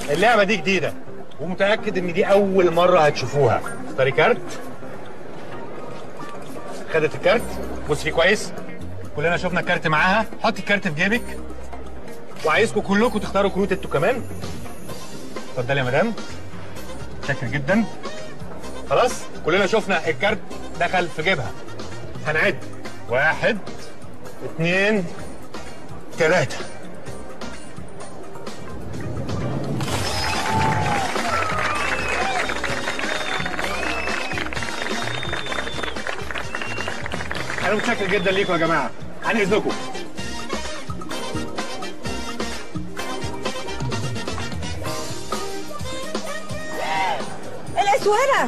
اللعبة دي جديدة ومتأكد إن دي أول مرة هتشوفوها اختاري كارت خدت الكارت بص فيه كويس كلنا شفنا الكارت معاها حطي الكارت في جيبك وعايزكم كلكم تختاروا كروت انتوا كمان اتفضلي يا مدام شاكر جدا خلاص كلنا شفنا الكارت دخل في جيبها هنعد واحد اتنين تلاتة انا متشكر جدا ليكم يا جماعه عن اذنكم الاسوره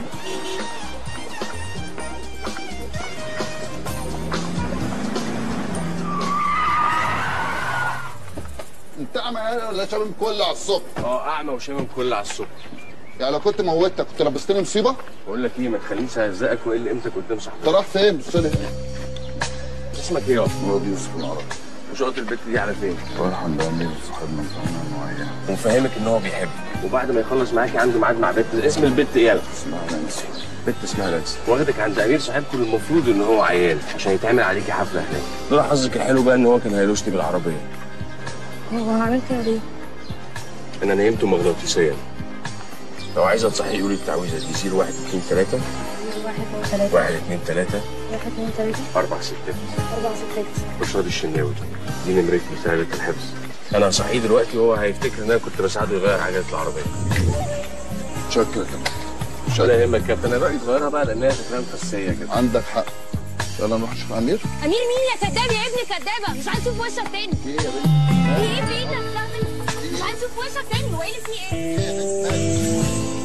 انت اعمى ولا شامم كل على الصبح اه اعمى وشامم كل على الصبح يعني لو كنت موتك كنت لبستني مصيبه بقول لك ايه ما تخلينيش اهزقك واقل قيمتك قدام صاحبك انت رايح فين بص لي اسمك ايه يا مراد يوسف العربي وشقط البت دي على فين رايح عند امير صاحبنا بتاعنا معين ومفهمك ان هو بيحبك وبعد ما يخلص معاكي عنده ميعاد مع بنت اسم البت ايه يلا اسمها نانسي بنت اسمها نانسي واخدك عند امير صاحبكم المفروض ان هو عيان عشان يتعمل عليكي حفله هناك لولا حظك الحلو بقى ان هو كان هيلوشني بالعربيه هو عملت كده ليه؟ انا نيمته مغناطيسيا لو عايزه تصحي قولي التعويذه دي 0 1 2 3 واحد اتنين تلاته 1 2 3 واحد اتنين تلاته اربع ستات اربع ستات رشاد الشناوي دي نمرتي بتاع بيت الحفظ انا هصحيه دلوقتي وهو هيفتكر ان انا كنت بساعده يغير حاجات العربيه شكرا ولا يهمك يا كابتن انا رايي تغيرها بقى لانها شكلها مفسيه كده عندك حق يلا نروح نشوف امير امير مين يا كداب يا ابني كدابه مش عايز اشوف وشك تاني ايه يا بنت في ايه في ايه انت بتعمل مش عايز اشوف وشك تاني هو ايه اللي فيه ايه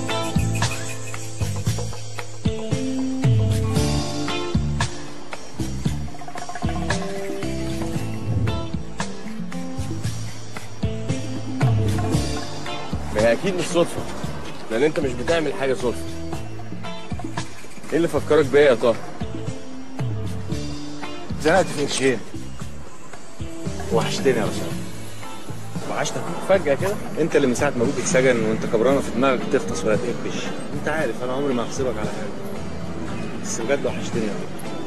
ما هي اكيد مش صدفه لان انت مش بتعمل حاجه صدفه ايه اللي فكرك بيا يا طه زنقت في قرشين وحشتني يا رشاد وحشتك فجاه كده انت اللي من ساعه ما ابوك اتسجن وانت كبرانه في دماغك تغطس ولا تقفش انت عارف انا عمري ما هغصبك على حاجه بس بجد وحشتني قوي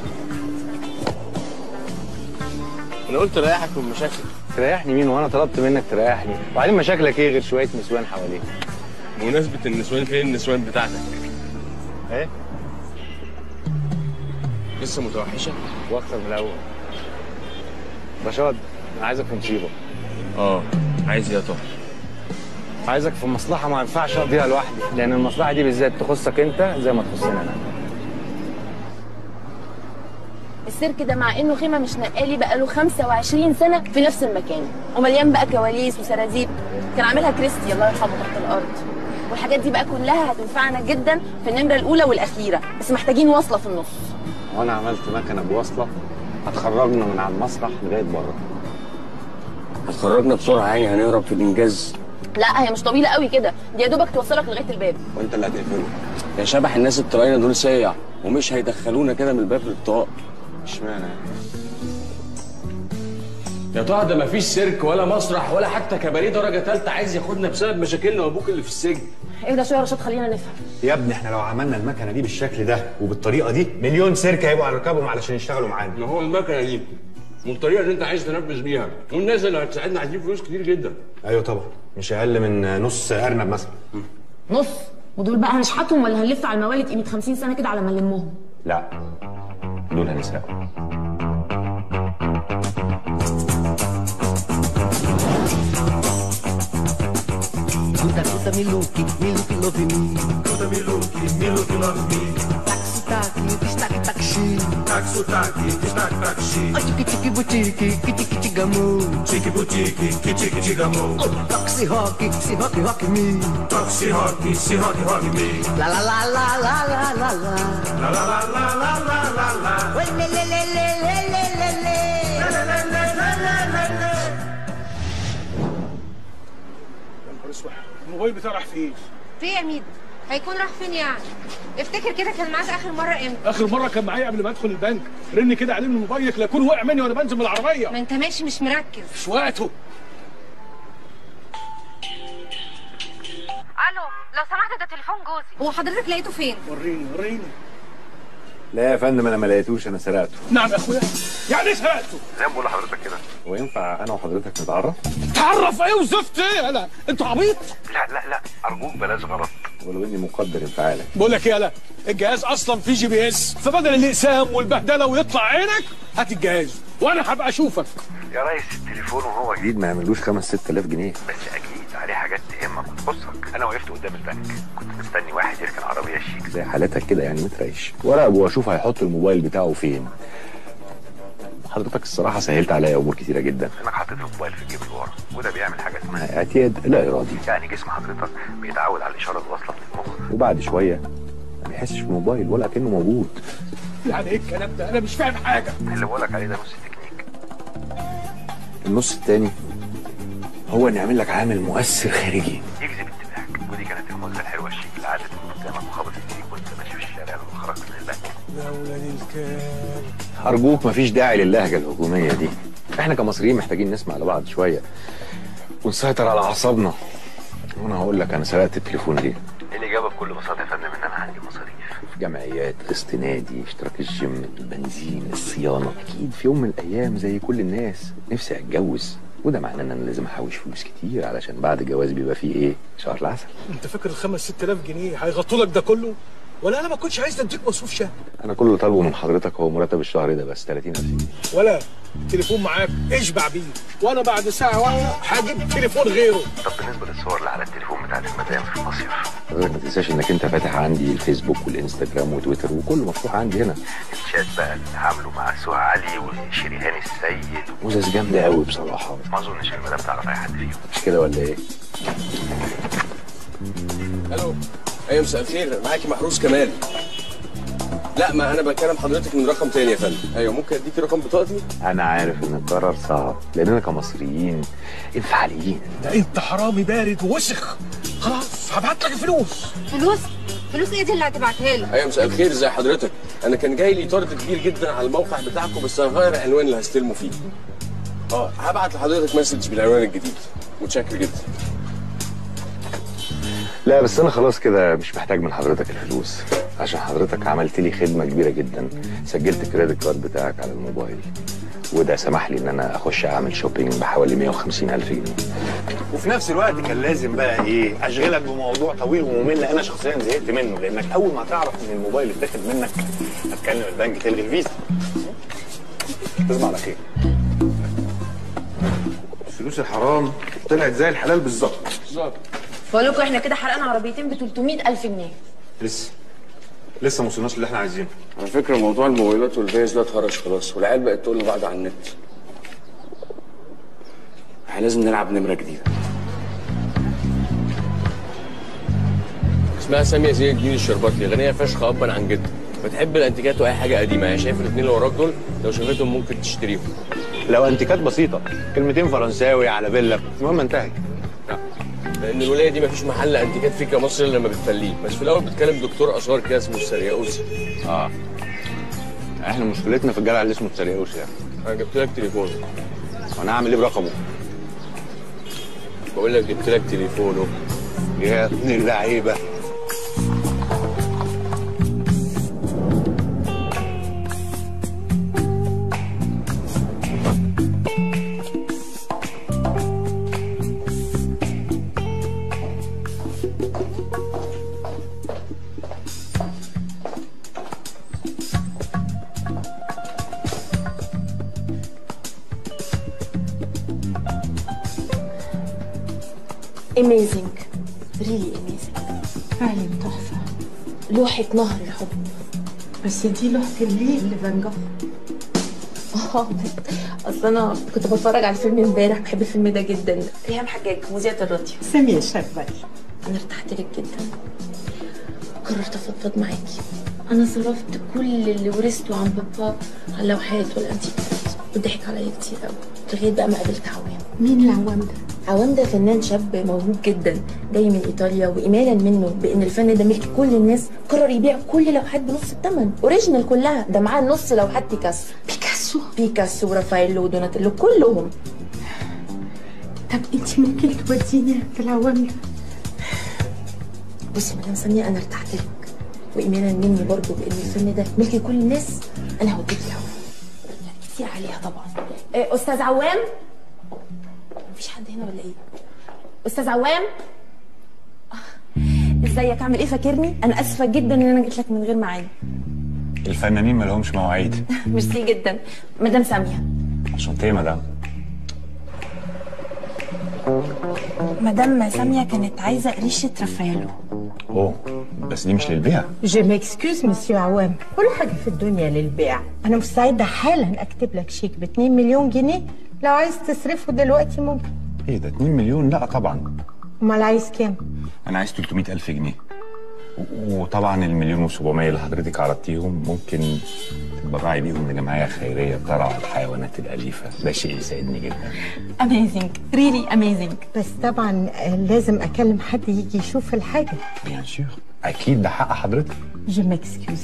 انا قلت ريحك من مشاكل تريحني مين وانا طلبت منك تريحني وبعدين مشاكلك ايه غير شويه نسوان حواليك بمناسبه النسوان فين النسوان بتاعتك ايه لسه متوحشه واكتر من الاول رشاد انا عايزك في مصيبه اه عايز إيه يا طه عايزك في مصلحه ما ينفعش اقضيها لوحدي لان المصلحه دي بالذات تخصك انت زي ما تخصني انا السيرك ده مع انه خيمه مش نقالي بقاله 25 سنه في نفس المكان ومليان بقى كواليس وسراديب كان عاملها كريستي الله يرحمه تحت الارض والحاجات دي بقى كلها هتنفعنا جدا في النمره الاولى والاخيره بس محتاجين وصله في النص وانا عملت مكنه بوصله هتخرجنا من على المسرح لغايه بره هتخرجنا بسرعه يعني هنهرب في الانجاز لا هي مش طويله قوي كده دي يا دوبك توصلك لغايه الباب وانت اللي هتقفله يا شبح الناس الطلاينه دول سيع ومش هيدخلونا كده من الباب للطاق اشمعنى يا طه ده مفيش سيرك ولا مسرح ولا حتى كباريه درجه ثالثه عايز ياخدنا بسبب مشاكلنا وابوك اللي في السجن اهدى شويه يا رشاد خلينا نفهم يا ابني احنا لو عملنا المكنه دي بالشكل ده وبالطريقه دي مليون سيرك هيبقوا على ركابهم علشان يشتغلوا معانا ما هو المكنه دي والطريقه اللي انت عايز تنفذ بيها والناس اللي هتساعدنا عايزين فلوس كتير جدا ايوه طبعا مش اقل من نص ارنب مثلا نص ودول بقى هنشحتهم ولا هنلف على الموالد قيمه 50 سنه كده على ما نلمهم لا دول هنسرقهم Kuta kuta miluki, miluki love me. Kuta miluki, miluki love me. Taxi taki, destaque taxi. Taxi taki, destaque taxi. Oh, tiki tiki butiki, kiti kiti gamu. Tiki butiki, kiti kiti gamu. Oh, taxi rock, si rock rock me. Taxi rock, si rock rock me. La la la la la la la la. La la la la la la la la. Well, le le le le le le le le. Le le le le le le le. الموبايل بتاعي راح فين؟ في يا ميدو هيكون راح فين يعني افتكر كده كان معاك اخر مره امتى اخر مره كان معايا قبل ما ادخل البنك رن كده عليه من موبايلك لا يكون وقع مني وانا بنزل من العربيه ما انت ماشي مش مركز مش وقته الو لو سمحت ده تليفون جوزي هو حضرتك لقيته فين وريني وريني لا يا فندم انا ما لقيتوش انا سرقته نعم يا اخويا يعني ايه سرقته زي ما بقول لحضرتك كده هو ينفع انا وحضرتك نتعرف تعرف ايه وزفت ايه يالا انت عبيط لا لا لا ارجوك بلاش غلط ولو اني مقدر انفعالك بقول لك ايه يالا الجهاز اصلا فيه جي بي اس فبدل الاقسام والبهدله ويطلع عينك هات الجهاز وانا هبقى اشوفك يا ريس التليفون وهو جديد ما يعملوش 5 6000 جنيه بس اكيد عليه حاجات تهمك وتخصك انا وقفت قدام البنك كنت مستني واحد يركن عربيه شيك زي حالتك كده يعني متريش وراقبه واشوف هيحط الموبايل بتاعه فين حضرتك الصراحه سهلت عليا امور كتيره جدا انك حطيت الموبايل في الجيب اللي ورا وده بيعمل حاجه اسمها اعتياد لا ارادي يعني جسم حضرتك بيتعود على الاشاره اللي واصله من المخ وبعد شويه ما بيحسش بالموبايل ولا كانه موجود يعني ايه الكلام ده انا مش فاهم حاجه اللي بقولك عليه ده نص تكنيك النص التاني هو ان يعمل لك عامل مؤثر خارجي يجذب انتباهك ودي كانت الموزه الحلوه الشيك اللي عدت من قدامك وخبطت فيك وانت ماشي في الشارع لما خرجت من البنك يا ولاد الكلب ارجوك مفيش داعي للهجه الهجوميه دي احنا كمصريين محتاجين نسمع لبعض شويه ونسيطر على اعصابنا وانا هقول لك انا سرقت التليفون ليه الاجابه بكل بساطه يا فندم ان انا عندي مصاريف جمعيات قسط نادي اشتراك الجيم البنزين الصيانه اكيد في يوم من الايام زي كل الناس نفسي اتجوز وده معناه ان انا لازم احوش فلوس كتير علشان بعد الجواز بيبقى فيه ايه شهر العسل انت فاكر الخمس ست الاف جنيه هيغطوا لك ده كله ولا انا ما كنتش عايز اديك مصروف شهر انا كل اللي طالبه من حضرتك هو مرتب الشهر ده بس 30000 جنيه ولا التليفون معاك اشبع بيه وانا بعد ساعه واحده هجيب تليفون غيره طب بالنسبه للصور اللي على التليفون بتاعت المدام في المصيف حضرتك ما تنساش انك انت فاتح عندي الفيسبوك والانستجرام وتويتر وكله مفتوح عندي هنا الشات بقى اللي عامله مع سهى علي وشريهان السيد موزز جامده قوي بصراحه ما اظنش المدام تعرف اي حد فيهم مش كده ولا ايه؟ الو ايوه مساء الخير معاكي محروس كمال لا ما انا بكلم حضرتك من رقم تاني يا فندم ايوه ممكن اديكي رقم بطاقتي انا عارف ان القرار صعب لاننا كمصريين انفعاليين ده انت حرامي بارد ووسخ خلاص هبعت لك الفلوس فلوس فلوس ايه دي اللي هتبعتها لي ايوه مساء الخير ازي حضرتك انا كان جاي لي طرد كبير جدا على الموقع بتاعكم بس هغير العنوان اللي هستلمه فيه اه هبعت لحضرتك مسج بالعنوان الجديد متشكر جدا لا بس انا خلاص كده مش محتاج من حضرتك الفلوس عشان حضرتك عملت لي خدمه كبيره جدا سجلت الكريدت كارد بتاعك على الموبايل وده سمح لي ان انا اخش اعمل شوبينج بحوالي 150 الف جنيه وفي نفس الوقت كان لازم بقى ايه اشغلك بموضوع طويل وممل انا شخصيا زهقت منه لانك اول ما تعرف ان الموبايل اتاخد منك هتكلم البنك تلغي الفيزا تصبح على خير الفلوس الحرام طلعت زي الحلال بالظبط بالظبط بقول لكم احنا كده حرقنا عربيتين ب 300 الف جنيه لسه لسه ما وصلناش اللي احنا عايزينه على فكره موضوع الموبايلات والفيز ده اتهرش خلاص والعيال بقت تقول لبعض على النت احنا لازم نلعب نمره جديده اسمها سامية زين الدين الشرباطلي غنية فشخ أبا عن جد بتحب الانتيكات واي حاجه قديمه يعني شايف الاثنين اللي وراك دول لو شافتهم ممكن تشتريهم لو انتيكات بسيطه كلمتين فرنساوي على فيلا المهم انتهت لان الولايه دي مفيش محل انتيكات فيه كمصر الا لما بتفليه بس في الاول بتكلم دكتور اثار كده اسمه السرياوسي اه احنا مشكلتنا في الجدع اللي اسمه السرياوسي يعني انا جبت لك تليفونه وانا اعمل ايه برقمه بقول لك جبت لك تليفونه يا ابن اللعيبه amazing really amazing فعلا تحفة لوحة نهر الحب بس دي لوحة الليل لفان جوخ اه اصل انا كنت بتفرج على الفيلم امبارح بحب الفيلم ده جدا ريهام حجاج مذيعة الراديو سامية شغال انا ارتحت لك جدا قررت افضفض معاكي انا صرفت كل اللي ورثته عن بابا على اللوحات والانتيكات وضحك عليا كتير قوي لغايه بقى ما قابلت عوام مين العوام ده؟ عوام ده فنان شاب موهوب جدا جاي من ايطاليا وايمانا منه بان الفن ده ملك كل الناس قرر يبيع كل لوحات بنص الثمن اوريجينال كلها ده معاه نص لوحات بيكاسو بيكاسو بيكاسو ورافايلو ودوناتيلو كلهم طب انت ممكن توديني عند العوام ده؟ بصي مدام ساميه انا ارتحت لك وايمانا مني برضو بان الفن ده ملك كل الناس انا هوديك الهوا يعني كتير عليها طبعا إيه، استاذ عوام مفيش حد هنا ولا ايه استاذ عوام آه، ازيك عامل ايه فاكرني انا اسفه جدا ان انا جيت لك من غير ميعاد الفنانين ما لهمش مواعيد ميرسي جدا مدام ساميه عشان ايه يا مدام مدام ساميه كانت عايزه ريشه رافايلو اوه بس دي مش للبيع جو ميكسكيوز مسيو عوام كل حاجة في الدنيا للبيع أنا مستعدة حالا أكتب لك شيك ب 2 مليون جنيه لو عايز تصرفه دلوقتي ممكن ايه ده 2 مليون لا طبعا أمال عايز كام؟ انا عايز 300 الف جنيه و- وطبعا المليون و700 اللي حضرتك عرضتيهم ممكن تتبرعي بيهم لجمعيه خيريه بترعى الحيوانات الاليفه ده شيء يسعدني جدا اميزنج ريلي اميزنج بس طبعا آه، لازم أكلم حد يجي يشوف الحاجة بيان سور اكيد ده حق حضرتك جو ميكسكيوز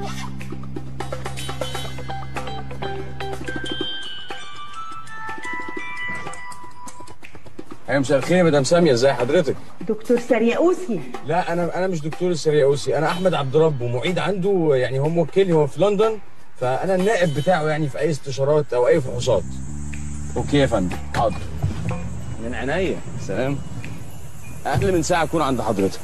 ايوه مساء الخير يا مدام ساميه ازي حضرتك دكتور سرياوسي لا انا انا مش دكتور السرياوسي انا احمد عبد رب ومعيد عنده يعني هو موكلني هو في لندن فانا النائب بتاعه يعني في اي استشارات او اي فحوصات اوكي يا فندم حاضر من عينيا سلام اقل من ساعه اكون عند حضرتك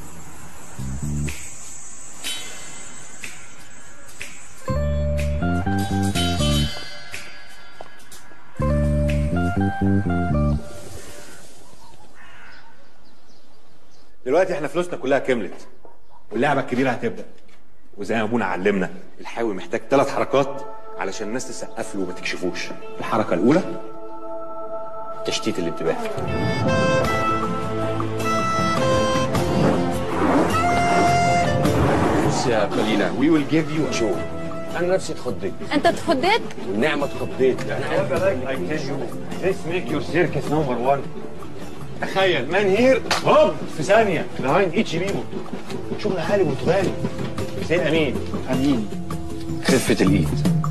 دلوقتي احنا فلوسنا كلها كملت واللعبه الكبيره هتبدا وزي ما ابونا علمنا الحاوي محتاج ثلاث حركات علشان الناس تسقف له وما تكشفوش الحركه الاولى تشتيت الانتباه بص يا بالينا وي ويل جيف يو شو انا نفسي اتخضيت انت اتخضيت والنعمه اتخضيت يعني This make your circus number one. تخيل مان هير هوب في ثانية behind each ريبو شغل عالي برتغالي سيد أمين أمين خفه الايد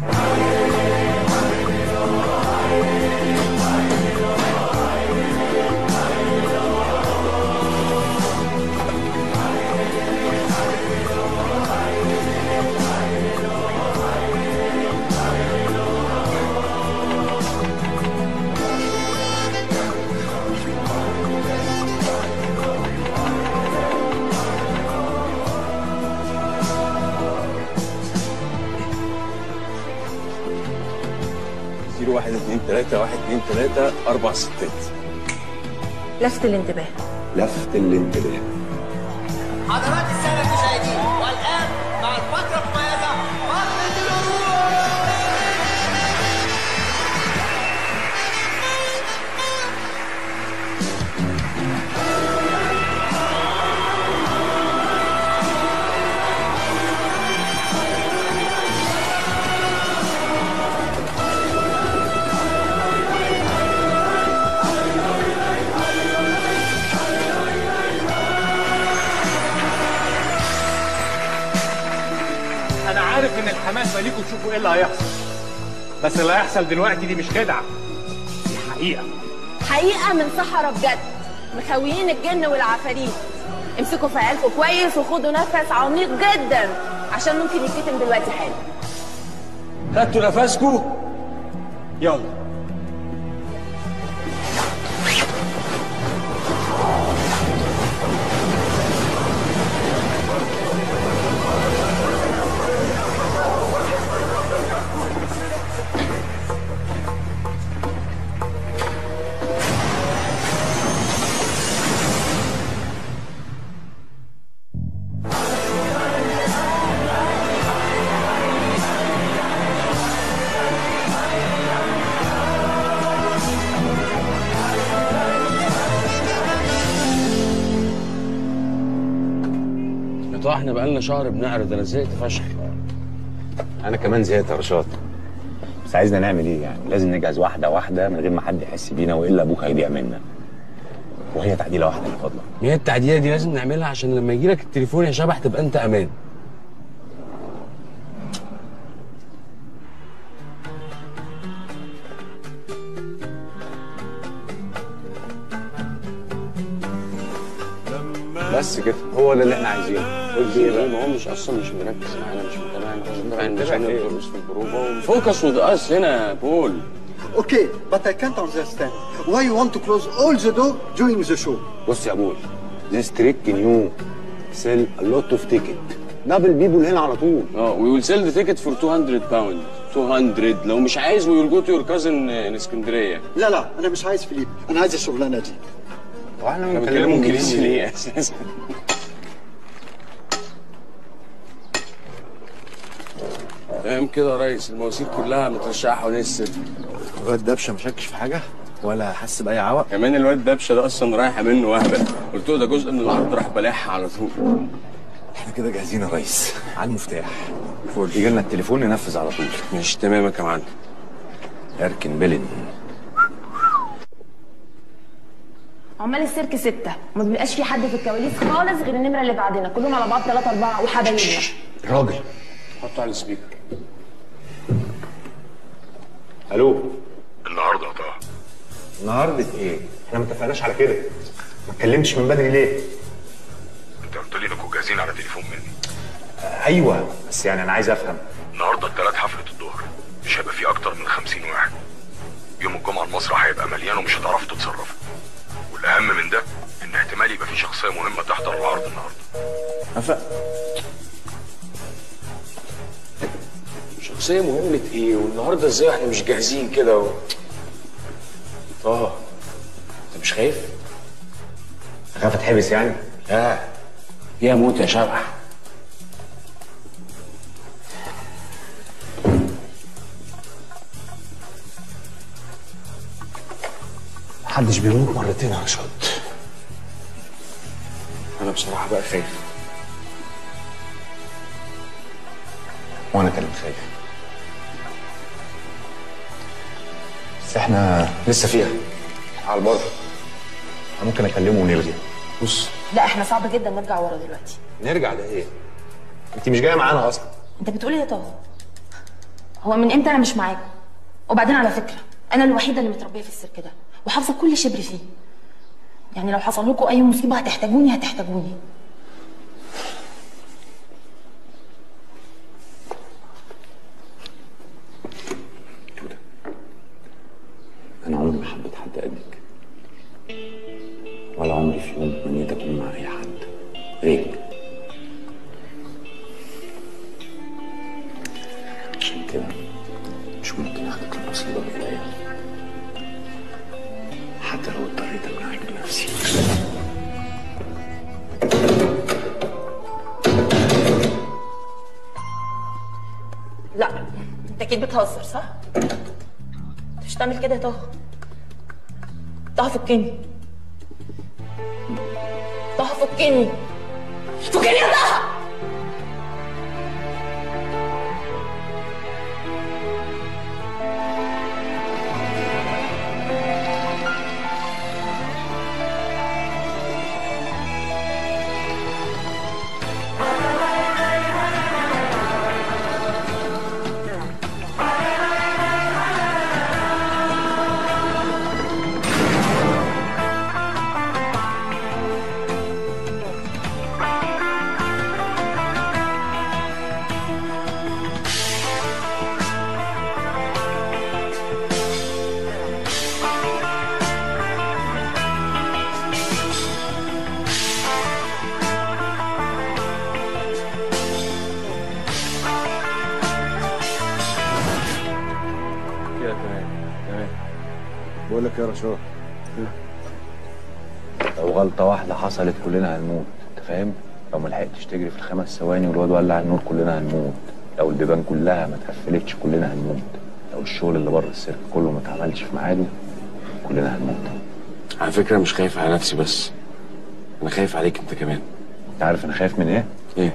زيرو واحد اتنين تلاته واحد اتنين تلاته اربع ستات لفت الانتباه لفت الانتباه حضرات السادة المشاهدين والآن مع الفقرة المميزة فقرة الأسبوع أنا عارف إن الحماس ماليكوا تشوفوا إيه اللي هيحصل بس اللي هيحصل دلوقتي دي مش خدعة دي حقيقة حقيقه من صحراء بجد مخويين الجن والعفاريت امسكوا في عيالكم كويس وخدوا نفس عميق جدا عشان ممكن يتكتم دلوقتي حالا خدتوا نفسكم يلا يا طه احنا بقالنا شهر بنعرض انا زهقت فشخ انا كمان زهقت يا رشاد بس عايزنا نعمل ايه يعني لازم نجهز واحده واحده من غير ما حد يحس بينا والا ابوك هيضيع منا وهي تعديله واحده من فضلك هي التعديله دي لازم نعملها عشان لما يجي لك التليفون يا شبح تبقى انت امان لما بس كده هو ده اللي احنا عايزينه قلت ايه بقى ما هو مش اصلا مش مركز معانا مش متابعنا هو متابع عشان الدروس في البروفه فوكس وذ اس هنا يا بول Okay, but I can't understand why you want to close all the door during the show. بص يا بول this trick new sell a lot of ticket دبل بيبول هنا على طول اه وي ويل سيل ذا تيكت فور 200 باوند 200 لو مش عايز وي ويل جو تو يور كازن ان اسكندريه لا لا انا مش عايز فيليب انا عايز الشغلانه دي هو احنا احنا بنتكلم بنتكلم انجليزي انجليزي ليه ليه اساسا تمام كده يا ريس المواسير كلها مترشحه حوالين الست الواد دبشه مشكش في حاجه ولا حس باي عوق كمان الواد دبشه ده اصلا رايحه منه وهبه قلت له ده جزء من العرض راح بلاحها على طول احنا كده جاهزين يا ريس على المفتاح يجي لنا التليفون ننفذ على طول مش تمامك يا معلم اركن بلن عمال السيرك ستة ما بيبقاش في حد في الكواليس خالص غير النمرة اللي بعدنا كلهم على بعض ثلاثة أربعة وحبايبنا راجل حطه على السبيكر الو النهارده يا طه النهارده ايه احنا ما اتفقناش على كده ما اتكلمتش من بدري ليه انت قلت لي انكم جاهزين على تليفون مني آه ايوه بس يعني انا عايز افهم النهارده الثلاث حفله الظهر مش هيبقى فيه اكتر من 50 واحد يوم الجمعه المسرح هيبقى مليان ومش هتعرفوا تتصرفوا والاهم من ده ان احتمال يبقى في شخصيه مهمه تحضر العرض النهارده أفق شخصية مهمة ايه والنهارده ازاي احنا مش جاهزين كده و... اه انت مش خايف؟ اخاف اتحبس يعني لا فيها موت يا شبح محدش بيموت مرتين يا رشاد انا بصراحة بقى خايف وانا كمان خايف بس احنا لسه فيها على البر أنا ممكن اكلمه ونلغي بص لا احنا صعب جدا نرجع ورا دلوقتي نرجع ده ايه انت مش جايه معانا اصلا انت بتقول ايه يا طه هو من امتى انا مش معاكم وبعدين على فكره انا الوحيده اللي متربيه في السيرك ده وحافظه كل شبر فيه يعني لو حصل لكم اي مصيبه هتحتاجوني هتحتاجوني انا عمري ما حبيت حد قدك ولا عمري في يوم تمنيت اكون مع اي حد غيرك عشان كده مش ممكن اخدك المصيبه بايديا حتى لو اضطريت امنعك بنفسي لا انت اكيد بتهزر صح انت مش تعمل كده يا طه طه فكني طه فكني فكني يا طه كده تمام تمام بقول لك يا رشاد لو غلطة واحدة حصلت كلنا هنموت انت فاهم؟ لو ما لحقتش تجري في الخمس ثواني والواد ولع النور كلنا هنموت لو البيبان كلها ما اتقفلتش كلنا هنموت لو الشغل اللي بره السيرك كله ما اتعملش في ميعاده كلنا هنموت على فكرة مش خايف على نفسي بس انا خايف عليك انت كمان انت عارف انا خايف من ايه؟ ايه؟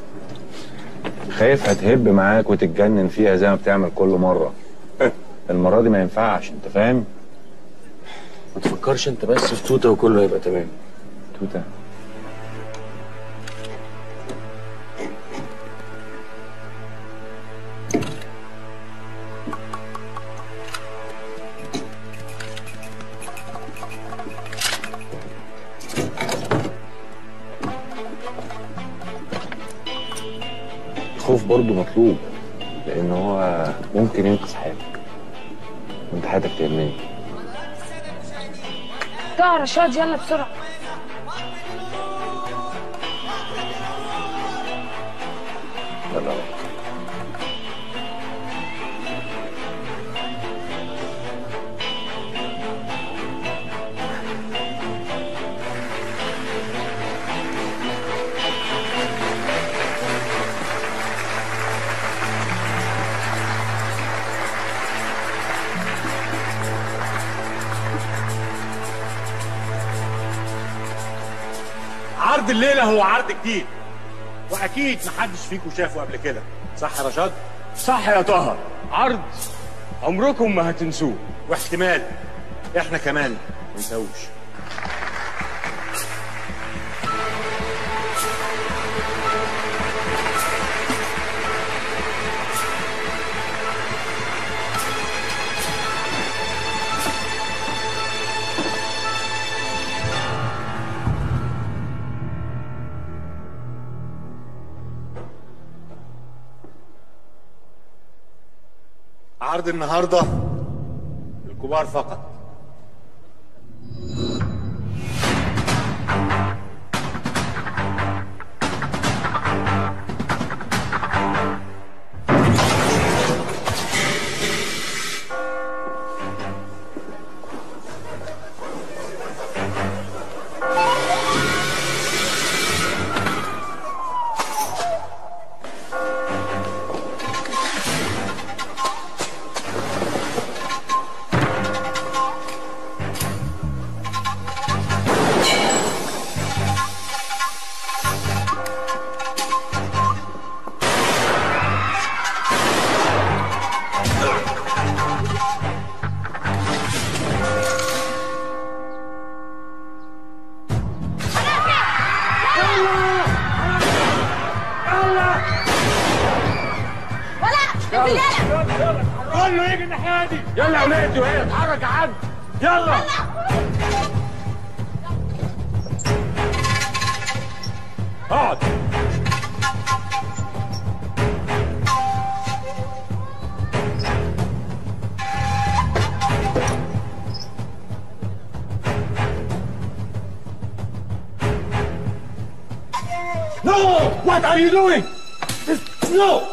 خايف هتهب معاك وتتجنن فيها زي ما بتعمل كل مرة المرة دي ما ينفعش انت فاهم؟ ما تفكرش انت بس في توته وكله هيبقى تمام توته الخوف برضو مطلوب لان هو ممكن ينقذ حياتك وانت حياتك تهمني طلع رشاد يلا بسرعه يلا عرض الليله هو عرض جديد واكيد محدش فيكم شافه قبل كده صح يا رشاد صح يا طه عرض عمركم ما هتنسوه واحتمال احنا كمان ما نسوش عرض النهارده الكبار فقط كله يجي الناحيه دي يلا يا ولاد وهي اتحرك يا حاج يلا اقعد No! What are you doing? No!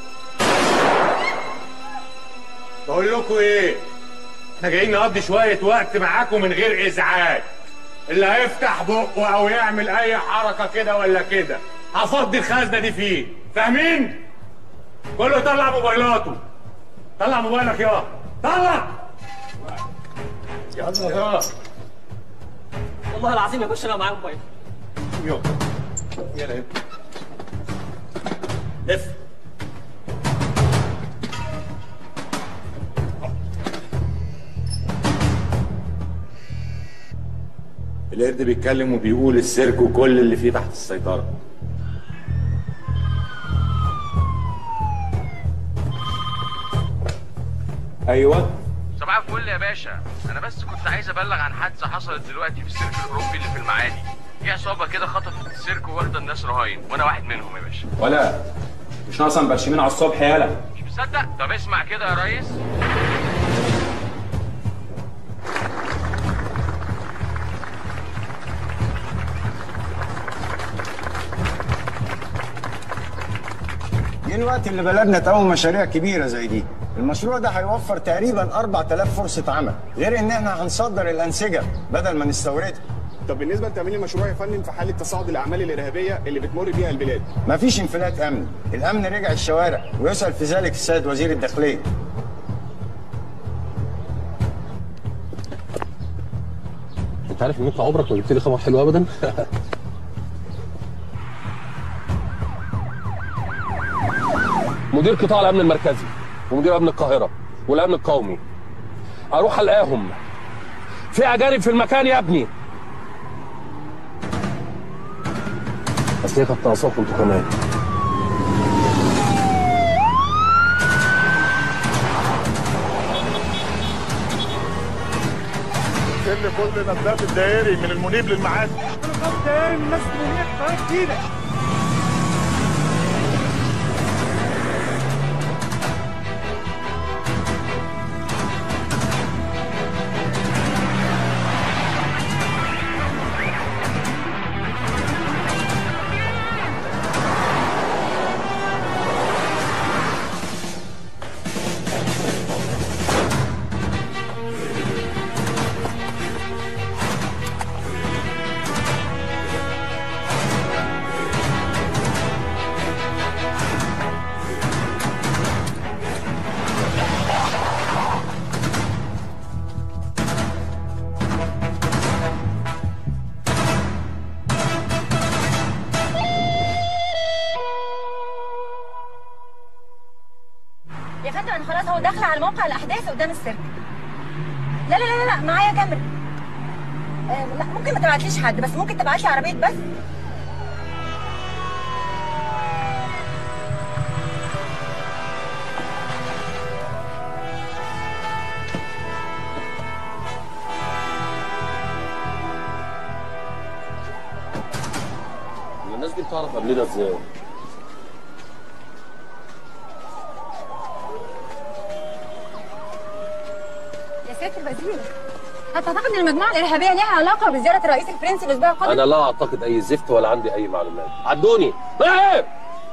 بقول لكم ايه احنا جايين نقضي شويه وقت معاكم من غير ازعاج اللي هيفتح بقه او يعمل اي حركه كده ولا كده هفضي الخزنه دي فيه فاهمين كله طلع موبايلاته طلع موبايلك يا طلع يلا يا والله العظيم يا باشا انا معايا موبايل يلا يلا لف القرد بيتكلم وبيقول السيرك وكل اللي فيه تحت السيطرة ايوه صباح الفل يا باشا انا بس كنت عايز ابلغ عن حادثه حصلت دلوقتي في السيرك الاوروبي اللي في المعادي في عصابه كده خطفت السيرك واخده الناس رهاين وانا واحد منهم يا باشا ولا مش ناقصه مبرشمين على الصبح يالا مش مصدق طب اسمع كده يا ريس جه الوقت اللي بلدنا تقوم مشاريع كبيرة زي دي المشروع ده هيوفر تقريبا 4000 فرصة عمل غير ان احنا هنصدر الأنسجة بدل ما نستوردها طب بالنسبه لتامين المشروع يا فندم في حاله تصاعد الاعمال الارهابيه اللي بتمر بيها البلاد مفيش انفلات امني الامن رجع الشوارع ويسأل في ذلك السيد وزير الداخلية انت عارف ان انت عمرك ما جبت لي خبر حلو ابدا مدير قطاع الامن المركزي ومدير امن القاهره والامن القومي اروح القاهم في اجانب في المكان يا ابني بس هي كانت ناقصاكم انتوا كمان كل كل نداب الدائري من المنيب للمعادي كل خط دائري من الناس المنيب قناه جديده خلاص هو داخل على موقع الاحداث قدام السيرك لا لا لا لا معايا كاميرا آه لا ممكن ما تبعتليش حد بس ممكن تبعت لي عربيه بس الناس دي بتعرف قبلنا ازاي؟ يا ساتر وزير هتعتقد ان المجموعه الارهابيه ليها علاقه بزياره الرئيس الفرنسي الاسبوع القادم انا لا اعتقد اي زفت ولا عندي اي معلومات عدوني ايه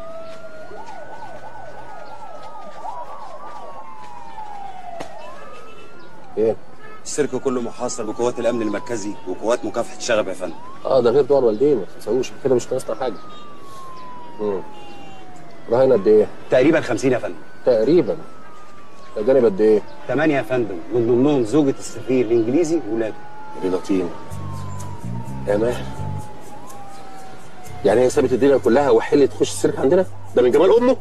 ايه السيرك كله محاصر بقوات الامن المركزي وقوات مكافحه الشغب يا فندم اه ده غير دول والدين ما تنساوش كده مش ناقصنا حاجه امم رهينه قد ايه؟ تقريبا 50 يا فندم تقريبا الاجانب قد ايه؟ ثمانية يا فندم من ضمنهم زوجة السفير الانجليزي وولاده ريلاطين يا ماهر يعني هي سابت الدنيا كلها وحلت تخش السيرك عندنا؟ ده من جمال امه؟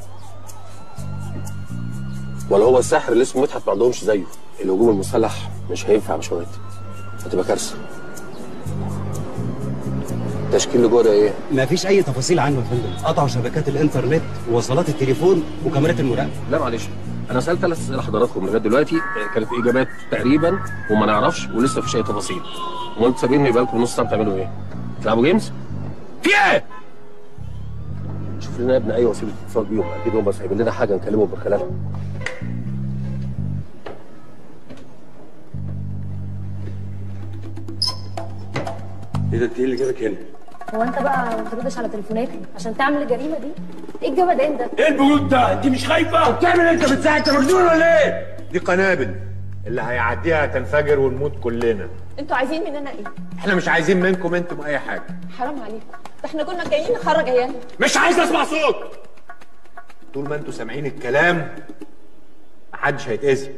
ولا هو الساحر اللي اسمه مدحت ما عندهمش زيه؟ الهجوم المسلح مش هينفع مش وقت هتبقى كارثه التشكيل اللي جوه ده ايه؟ ما فيش اي تفاصيل عنه يا فندم قطعوا شبكات الانترنت ووصلات التليفون وكاميرات المراقبه لا معلش انا سالت ثلاث اسئله حضراتكم لغايه دلوقتي كانت اجابات تقريبا وما نعرفش ولسه مفيش اي تفاصيل وانتوا سابين يبقى لكم نص ساعه بتعملوا ايه؟ تلعبوا جيمز؟ في ايه؟ شوف لنا يا ابني اي وسيله اتصال بيهم اكيد هم سايبين لنا حاجه نكلمهم من خلالها ايه ده انت ايه اللي جابك هنا؟ هو انت بقى ما بتردش على تليفوناتي عشان تعمل الجريمه دي ايه الجمدان ده ايه البرود ده؟ انت مش خايفه؟ بتعمل انت بتساعد انت مجنون ولا ايه؟ دي قنابل اللي هيعديها تنفجر ونموت كلنا انتوا عايزين مننا ايه احنا مش عايزين منكم انتم اي حاجه حرام عليكم ده احنا كنا جايين نخرج عيالنا مش عايز اسمع صوت طول ما انتوا سامعين الكلام محدش هيتأذي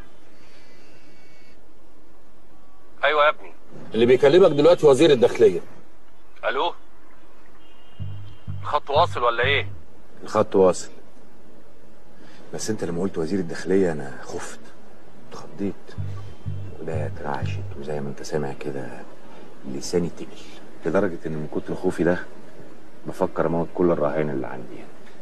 ايوه يا ابني اللي بيكلمك دلوقتي وزير الداخليه الو الخط واصل ولا ايه؟ الخط واصل بس انت لما قلت وزير الداخليه انا خفت اتخضيت وده اترعشت وزي ما انت سامع كده لساني تقل لدرجه ان من كتر خوفي ده بفكر اموت كل الرهائن اللي عندي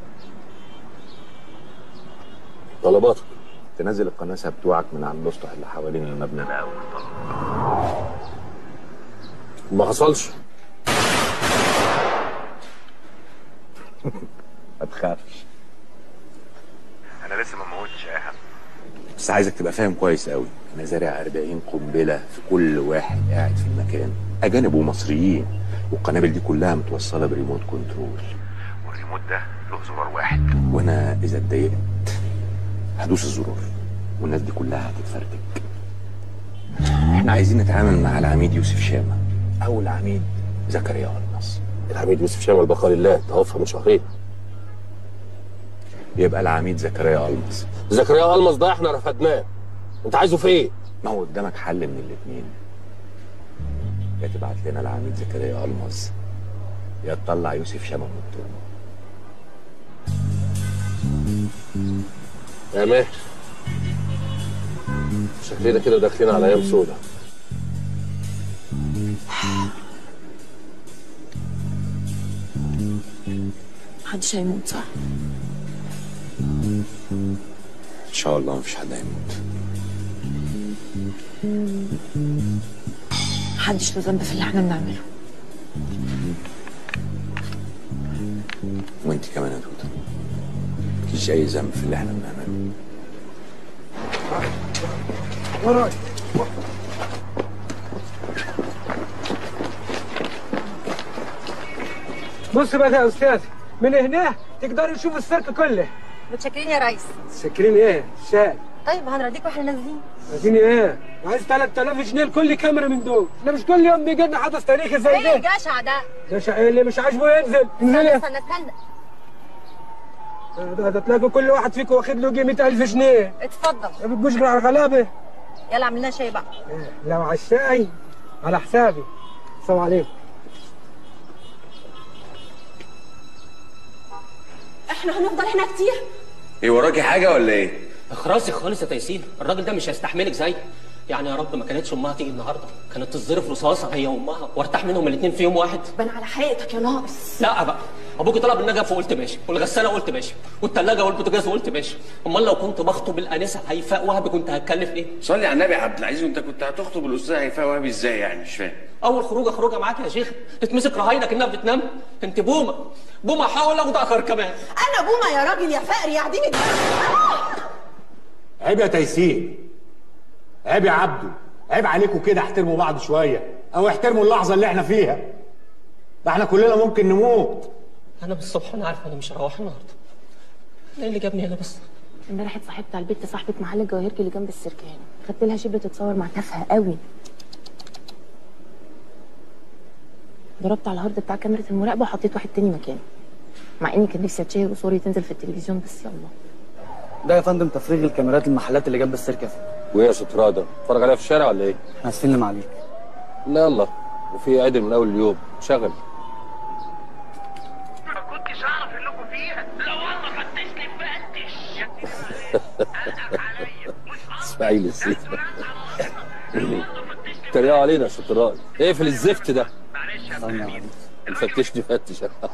طلباتك تنزل القناصه بتوعك من على الاسطح اللي حوالين المبنى ده ما حصلش ما تخافش انا لسه ما موتش يا اهم بس عايزك تبقى فاهم كويس قوي انا زارع 40 قنبله في كل واحد قاعد في المكان اجانب ومصريين والقنابل دي كلها متوصله بريموت كنترول والريموت ده له زرار واحد وانا اذا اتضايقت هدوس الزرار والناس دي كلها هتتفرتك احنا عايزين نتعامل مع العميد يوسف شامه او العميد زكريا المص العميد يوسف شامل بقاء الله توفى من شهرين يبقى العميد زكريا المص زكريا المص ده احنا رفضناه انت عايزه في ايه؟ ما هو قدامك حل من الاثنين يا تبعت لنا العميد زكريا المص يا تطلع يوسف شامه من الترمه يا ماهر شكلنا كده داخلين على ايام سودة محدش هيموت صح ان شاء الله مفيش حد هيموت محدش له ذنب في اللي احنا بنعمله وانت كمان يا توته مفيش اي ذنب في اللي احنا بنعمله وراي بص بقى يا استاذ من هنا تقدروا تشوفوا السيرك كله متشكرين يا ريس سكرين ايه شاي طيب هنرديك واحنا نازلين عايزين ايه عايز 3000 جنيه لكل كاميرا من دول احنا مش كل يوم بيجي لنا حدث تاريخي زي ايه ده الجشع ده ده شقي اللي مش عاجبه ينزل انزل استنى يا استنى استنى ده, ده تلاقوا كل واحد فيكم واخد له يجي 100000 جنيه اتفضل ما بتجوش غير على الغلابه يلا اعمل لنا شاي بقى لو على الشاي على حسابي السلام عليكم احنا هنفضل هنا كتير ايه وراكي حاجه ولا ايه؟ اخرسي خالص يا تيسير الراجل ده مش هيستحملك زي يعني يا رب ما كانتش امها تيجي النهارده كانت تصرف رصاصه هي وامها وارتاح منهم الاثنين في يوم واحد بان على حقيقتك يا ناقص لا بقى ابوك طلب النجف وقلت ماشي والغساله قلت ماشي والثلاجه والبوتاجاز وقلت ماشي امال لو كنت بخطب الانسه هيفاء وهبي كنت هتكلف ايه صلي على النبي يا عبد العزيز وانت كنت هتخطب الاستاذ هيفاء وهبي ازاي يعني مش فاهم اول خروجه خروجه معاك يا شيخ تتمسك رهاينه كانها بتنام انت بومه بومه حاول اخد اخر كمان انا بومه يا راجل يا فقري يا عديم عيب يا تيسير عيب يا عبده عيب عليكم كده احترموا بعض شويه او احترموا اللحظه اللي احنا فيها ده احنا كلنا ممكن نموت انا من الصبح انا عارفه اني مش هروح النهارده ايه اللي جابني هنا بس امبارح اتصاحبت على البت صاحبه محل الجواهرجي اللي جنب السيرك هنا خدت لها شبه تتصور مع تافهه قوي ضربت على الهارد بتاع كاميرا المراقبه وحطيت واحد تاني مكانه مع اني كان نفسي اتشهر وصوري تنزل في التلفزيون بس يلا ده يا فندم تفريغ الكاميرات المحلات اللي جنب السيرك يا فندم وايه يا ستراده اتفرج عليها في الشارع ولا ايه احنا اسفين عليك لا يلا وفي عدل من اول اليوم شغل اسماعيل السيد تريقوا علينا يا ستراده اقفل الزفت ده الفتشني فتش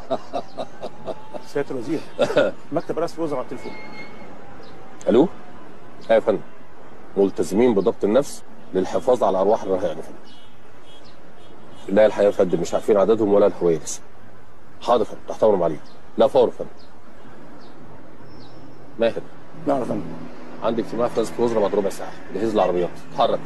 سياده الوزير مكتب رئاسه الوزراء على التليفون الو ايوه يا فندم ملتزمين بضبط النفس للحفاظ على ارواح الرهائن يا فندم لا الحقيقه يا فندم مش عارفين عددهم ولا الهويه لسه حاضر يا فندم تحت امرهم عليك لا فور يا فندم ماهر نعم يا فندم عندي اجتماع في رئاسه الوزراء بعد ربع ساعه جهز العربيات اتحرك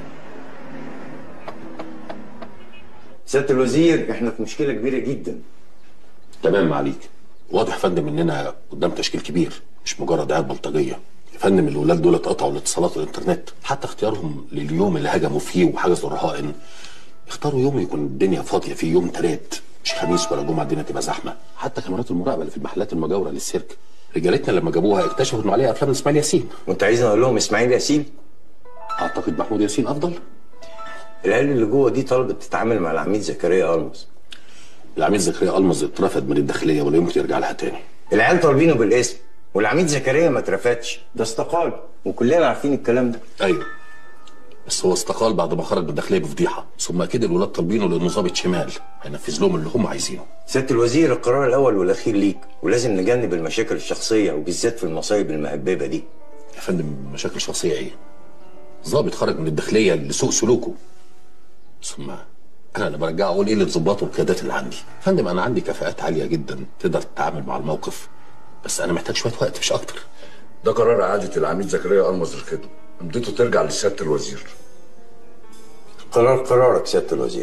سياده الوزير احنا في مشكله كبيره جدا تمام عليك واضح يا فندم اننا قدام تشكيل كبير مش مجرد عيال بلطجيه يا فندم الولاد دول اتقطعوا الاتصالات والانترنت حتى اختيارهم لليوم اللي هجموا فيه وحجزوا الرهائن اختاروا يوم يكون الدنيا فاضيه فيه يوم تلات مش خميس ولا جمعه الدنيا تبقى زحمه حتى كاميرات المراقبه اللي في المحلات المجاوره للسيرك رجالتنا لما جابوها اكتشفوا انه عليها افلام اسماعيل ياسين وانت عايزني اقول لهم اسماعيل ياسين اعتقد محمود ياسين افضل العيال اللي جوه دي طلبت تتعامل مع العميد زكريا المز العميد زكريا المز اترفد من الداخليه ولا يمكن يرجع لها تاني العيال طالبينه بالاسم والعميد زكريا ما اترفدش ده استقال وكلنا عارفين الكلام ده ايوه بس هو استقال بعد ما خرج من الداخليه بفضيحه ثم اكيد الولاد طالبينه لانه ضابط شمال هينفذ لهم اللي هم عايزينه سياده الوزير القرار الاول والاخير ليك ولازم نجنب المشاكل الشخصيه وبالذات في المصايب المهببه دي يا فندم مشاكل شخصيه ايه ضابط خرج من الداخليه لسوء سلوكه ثم انا اللي برجعه اقول ايه اللي تظبطه القيادات اللي عندي يا فندم انا عندي كفاءات عاليه جدا تقدر تتعامل مع الموقف بس انا محتاج شويه وقت مش اكتر ده قرار إعادة العميد زكريا ألمز الخدمة امضيته ترجع لسيادة الوزير قرار قرارك سياده الوزير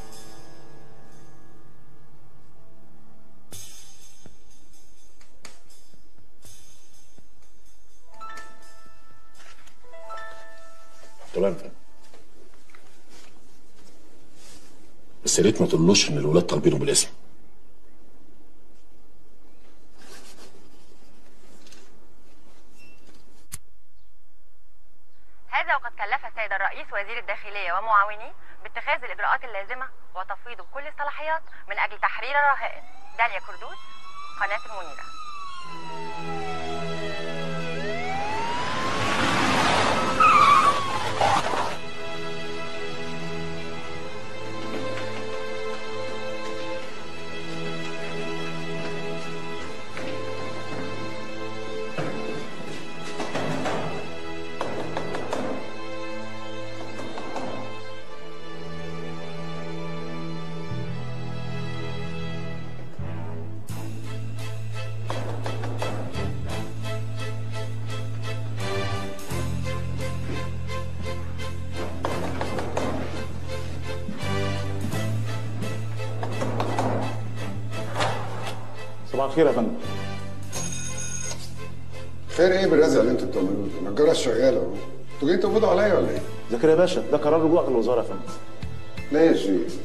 تمام فندم بس يا ريت ما تقولوش ان الولاد طالبينه بالاسم هذا وقد كلف السيد الرئيس وزير الداخلية ومعاونيه باتخاذ الإجراءات اللازمة وتفويضه بكل الصلاحيات من أجل تحرير الرهائن داليا كردوس قناة المنيرة صباح الخير يا فندم خير ايه بالرزق اللي انتوا بتعملوه ده؟ ما الجرس شغال اهو انتوا جايين تقبضوا عليا ولا ايه؟ زكريا باشا ده قرار رجوعك للوزاره يا فندم لا يا شريف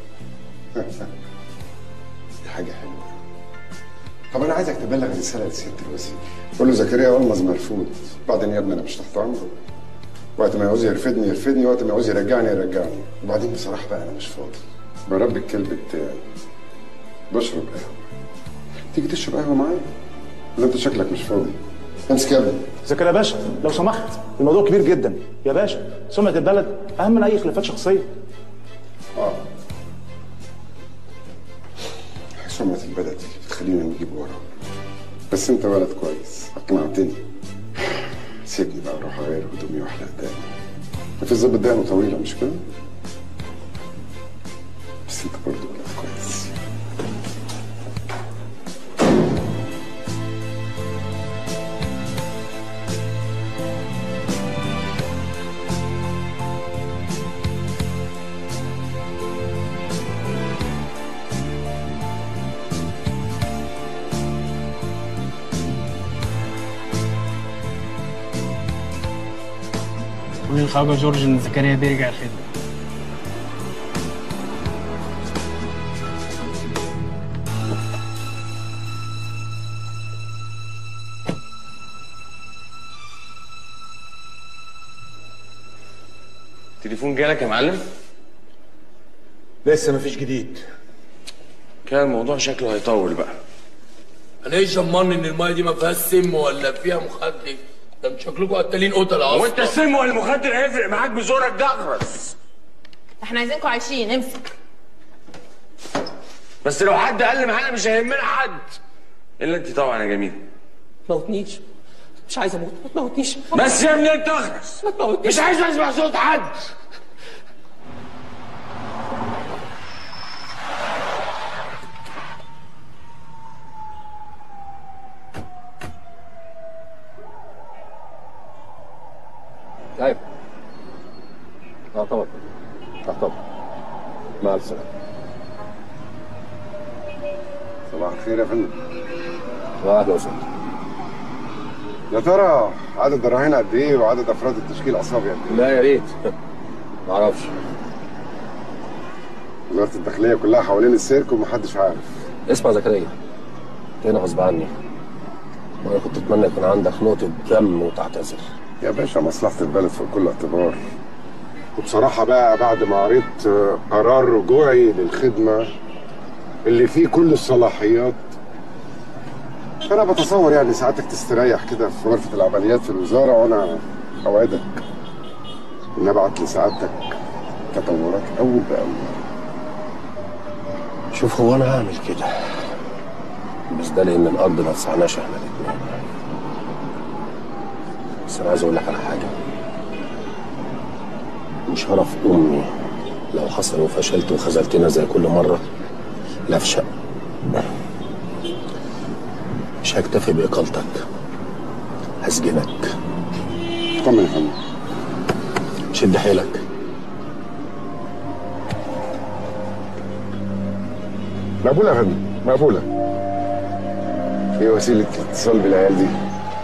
دي حاجه حلوه طب انا عايزك تبلغ رساله لسياده الوزير قول له زكريا المز مرفوض بعدين يا ابني انا مش تحت امره وقت ما يعوز يرفدني يرفدني وقت ما يعوز يرجعني يرجعني وبعدين بصراحه بقى انا مش فاضي بربي الكلب بتاعي بشرب قهوه تيجي تشرب قهوه معايا ولا انت شكلك مش فاضي امسك يا ابني زكريا باشا لو سمحت الموضوع كبير جدا يا باشا سمعة البلد اهم من اي خلافات شخصيه اه سمعة البلد اللي بتخلينا نجيب ورا بس انت ولد كويس اقنعتني سيبني بقى اروح اغير هدومي واحلق دقني ما في الظابط دقنه طويله مش كده؟ بس انت برضه ولد كويس قول للخواجه جورج ان زكريا بيرجع الخدمه تليفون جالك يا معلم لسه مفيش جديد كده الموضوع شكله هيطول بقى انا ايش ضمني ان المايه دي ما فيهاش سم ولا فيها مخدر ده انتوا شكلكم قتالين قتله اصلا وانت السم ولا المخدر هيفرق معاك بزورك ده اخرس احنا عايزينكم عايشين امسك بس لو حد قل معانا مش هيهمنا حد الا انت طبعا يا جميل موتنيش مش عايز اموت ما تموتنيش بس يا ابني انت اخرس ما تموتنيش مش عايز اسمع صوت حد ايوه اه طبعا اه طبعا مع السلامه صباح الخير يا فندم اهلا وسهلا يا ترى عدد الرهائن قد ايه وعدد افراد التشكيل اصابع قد ايه؟ لا يا ريت ما اعرفش وزاره الداخليه كلها حوالين السيرك ومحدش عارف اسمع زكريا انت هنا غصب عني وانا كنت اتمنى يكون عندك نقطه دم وتعتذر يا باشا مصلحه البلد في كل اعتبار وبصراحه بقى بعد ما قريت آه، قرار رجوعي للخدمه اللي فيه كل الصلاحيات فانا بتصور يعني ساعتك تستريح كده في غرفه العمليات في الوزاره وانا اوعدك ان ابعت لسعادتك تطورات اول باول شوف هو انا هعمل كده بس ده لان الارض ما تسعناش احنا الاثنين بس انا عايز اقول لك على حاجه مش هعرف امي لو حصل وفشلت وخذلتنا زي كل مره لفشق مش هكتفي باقالتك هسجنك طمن يا فندم شد حيلك مقبوله يا فندم مقبوله ايه وسيله الاتصال بالعيال دي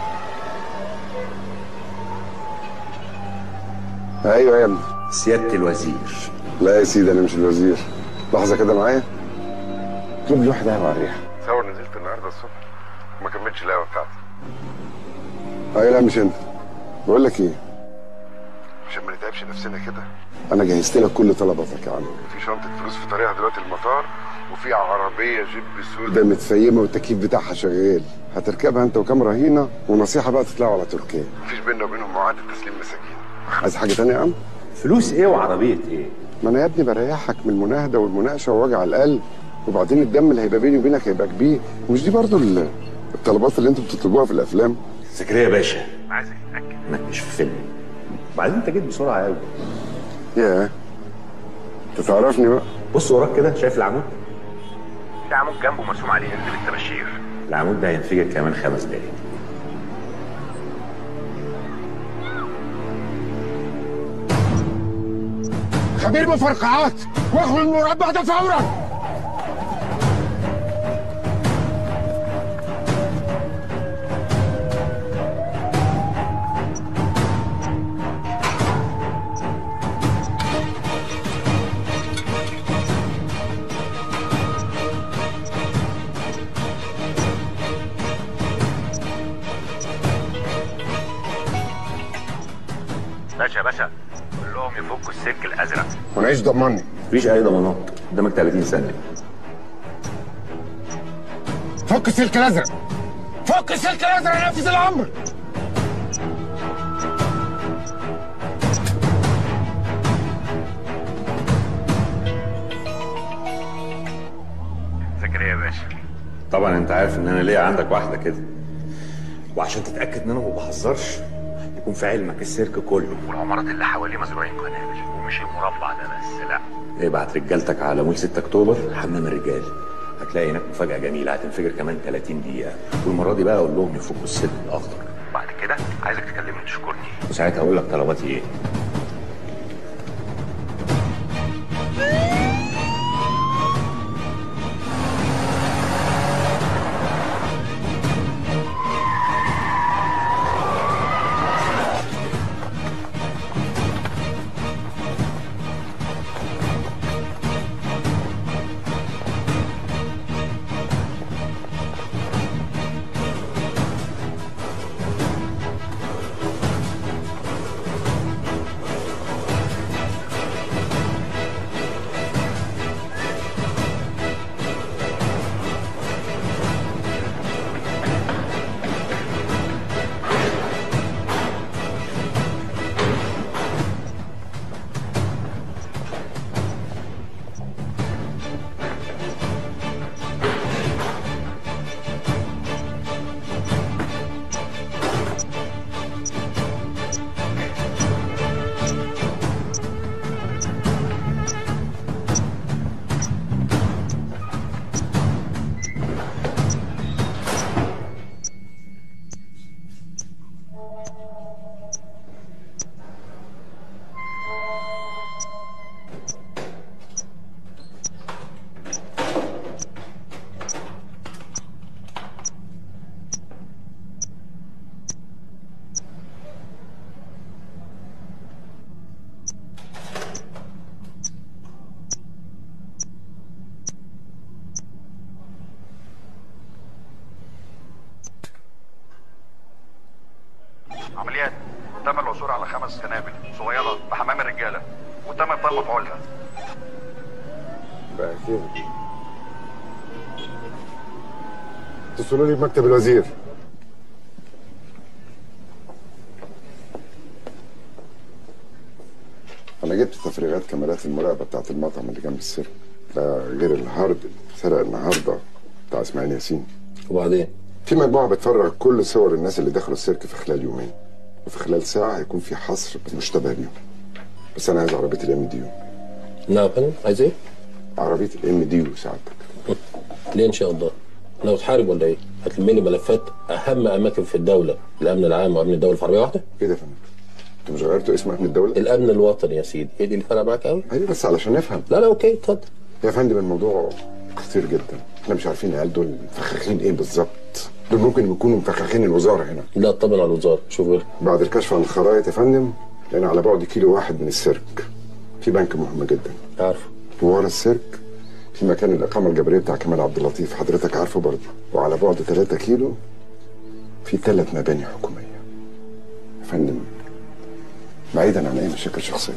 ايوه يا ابني سيادة الوزير لا يا سيدي انا مش الوزير لحظه كده معايا اطلب لي واحده مع الريحه تصور نزلت النهارده الصبح وما كملتش القهوه بتاعتي ايوه لا مش انت بقول لك ايه عشان ما نتعبش نفسنا كده انا جهزت لك كل طلباتك يا عم في شنطه فلوس في طريقها دلوقتي المطار وفي عربيه جيب سودا متفيمه والتكييف بتاعها شغال هتركبها انت وكام رهينه ونصيحه بقى تطلعوا على تركيا مفيش بيننا وبينهم معاهده تسليم مساكين عايز حاجه تانية يا عم فلوس ايه وعربيه ايه ما انا يا ابني بريحك من المناهده والمناقشه ووجع القلب وبعدين الدم اللي هيبقى بيني وبينك هيبقى كبير مش دي برضو ال- الطلبات اللي انتوا بتطلبوها في الافلام زكريا باشا عايزك تتاكد انك مش في فيلم وبعدين انت جيت بسرعه قوي ياه انت تعرفني بقى بص وراك كده شايف العمود في عمود جنبه مرسوم عليه اكتب التباشير العمود ده هينفجر كمان خمس دقايق خبير مفرقعات واخد المربع ده فورا باشا يا باشا قول لهم يفكوا السلك الازرق وانا ايش ضمني مفيش اي ضمانات قدامك 30 ثانيه فك السلك الازرق فك السلك الازرق نفذ الامر زكريا يا باشا طبعا انت عارف ان انا ليا عندك واحده كده وعشان تتاكد ان انا ما بهزرش يكون في علمك السيرك كله والعمارات اللي حواليه مزروعين قنابل ومش المربع ده بس لا ابعت رجالتك على مول 6 اكتوبر حمام الرجال هتلاقي هناك مفاجاه جميله هتنفجر كمان 30 دقيقه والمره دي بقى اقول لهم يفكوا السلك الاخضر بعد كده عايزك تكلمني تشكرني وساعتها اقول لك طلباتي ايه عمليات تم العثور على خمس قنابل صغيرة بحمام الرجالة وتم الطلب مفعولها بقى كده اتصلوا لي بمكتب الوزير انا جبت تفريغات كاميرات المراقبه بتاعت المطعم اللي جنب السيرك ده غير الهارد اللي اتسرق النهارده بتاع اسماعيل ياسين وبعدين في مجموعه بتفرغ كل صور الناس اللي دخلوا السيرك في خلال يومين وفي خلال ساعه هيكون في حصر بالمشتبه بيهم بس انا عايز عربيه الام ديو نعم يا فندم عايز ايه؟ عربيه الام ديو سعادتك ليه ان شاء الله؟ لو تحارب ولا ايه؟ هتلمني ملفات اهم اماكن في الدوله الامن العام وامن الدوله في عربيه واحده؟ ايه ده يا فندم؟ انتوا مش غيرتوا اسم امن الدوله؟ الامن الوطني يا سيدي هي دي اللي فارقه معاك قوي؟ ايوه بس علشان نفهم لا لا اوكي اتفضل يا فندم الموضوع خطير جدا احنا مش عارفين العيال دول مفخخين ايه بالظبط دول ممكن يكونوا مفخخين الوزاره هنا لا طبعا على الوزاره شوف غير بعد الكشف عن الخرائط يا فندم لقينا على بعد كيلو واحد من السيرك في بنك مهم جدا عارفه وورا السيرك في مكان الاقامه الجبريه بتاع كمال عبد اللطيف حضرتك عارفه برضه وعلى بعد 3 كيلو في ثلاث مباني حكوميه يا فندم بعيدا عن اي مشاكل شخصيه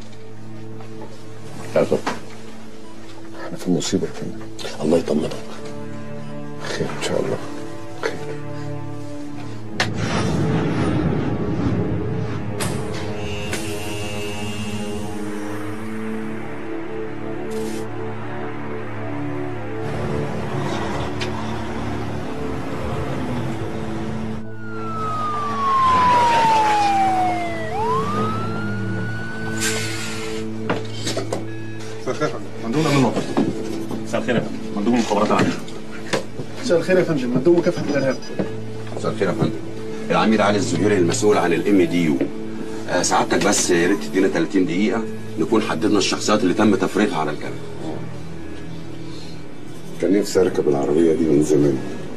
لا طبعا احنا في مصيبه يا فندم الله يطمنك خير ان شاء الله مندوب امن الوطن مساء الخير يا فندم مندوب المخابرات العامه مساء الخير يا فندم مندوب مكافحه الارهاب مساء الخير يا فندم العميد علي الزهيري المسؤول عن الام دي يو سعادتك بس يا ريت تدينا 30 دقيقه نكون حددنا الشخصيات اللي تم تفريغها على الكاميرا كان نفسي اركب العربيه دي من زمان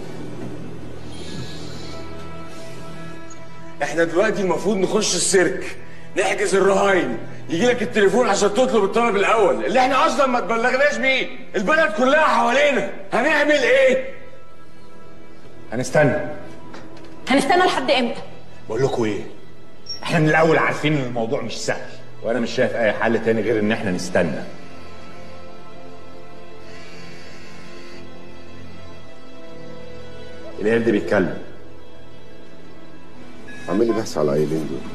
احنا دلوقتي المفروض نخش السيرك نحجز الرهاين يجي لك التليفون عشان تطلب الطلب الاول اللي احنا اصلا ما تبلغناش بيه البلد كلها حوالينا هنعمل ايه هنستنى هنستنى لحد امتى؟ بقول لكم ايه احنا من الاول عارفين ان الموضوع مش سهل وانا مش شايف اي حل تاني غير ان احنا نستنى القرد بيتكلم عامل لي بحث على العيلين دول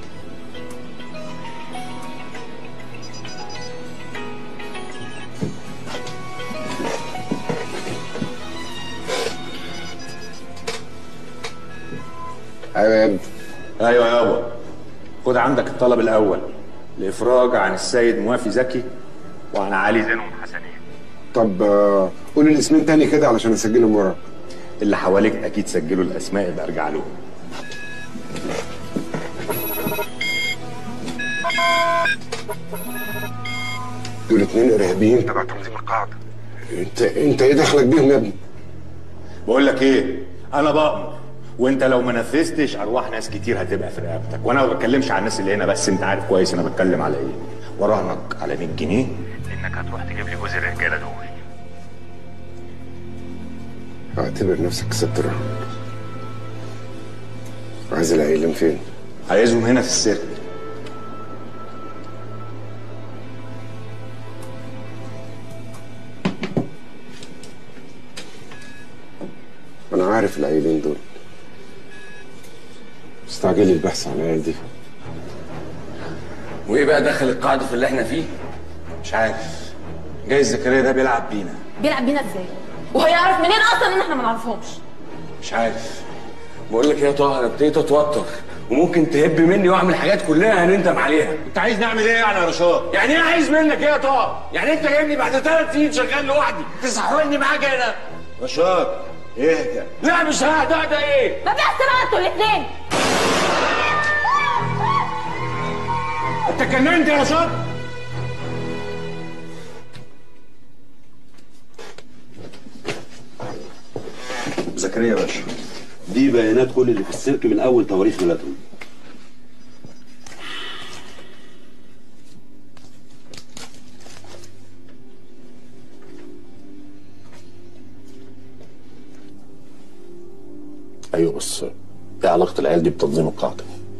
ايوه يا ابني ايوه يابا خد عندك الطلب الاول الافراج عن السيد موافي زكي وعن علي زينهم حسنين طب آه، قول الاسمين تاني كده علشان اسجلهم وراك اللي حواليك اكيد سجلوا الاسماء اللي ارجع لهم دول اتنين ارهابيين تبع تنظيم القاعده انت انت ايه دخلك بيهم يا ابني بقول لك ايه انا بامر وانت لو ما نفذتش ارواح ناس كتير هتبقى في رقبتك وانا ما بتكلمش على الناس اللي هنا بس انت عارف كويس انا بتكلم على ايه وراهنك على 100 جنيه انك هتروح تجيب لي جوز الرجاله دول اعتبر نفسك كسبت الرهن عايز العيلين فين؟ عايزهم هنا في السيرك انا عارف العيلين دول استعجل لي البحث عن العيال دي وايه بقى دخل القاعده في اللي احنا فيه مش عارف جايز زكريا ده بيلعب بينا بيلعب بينا ازاي وهيعرف منين اصلا ان احنا ما نعرفهمش مش عارف بقول لك إيه يا طه انا ابتديت اتوتر وممكن تهب مني واعمل حاجات كلها هنندم عليها انت عايز نعمل ايه يعني يا رشاد يعني ايه عايز منك ايه يا طه يعني انت جايبني بعد ثلاث سنين شغال لوحدي تسحبني معاك هنا رشاد اهدى لا مش ههدى ده ايه ما بيحصل بقى انتوا الاثنين انت اتجننت يا رشاد زكريا باشا دي بيانات كل اللي في السيرك من اول تواريخ ميلادهم ايوه بس ايه علاقه العيال دي بتنظيم القاعده؟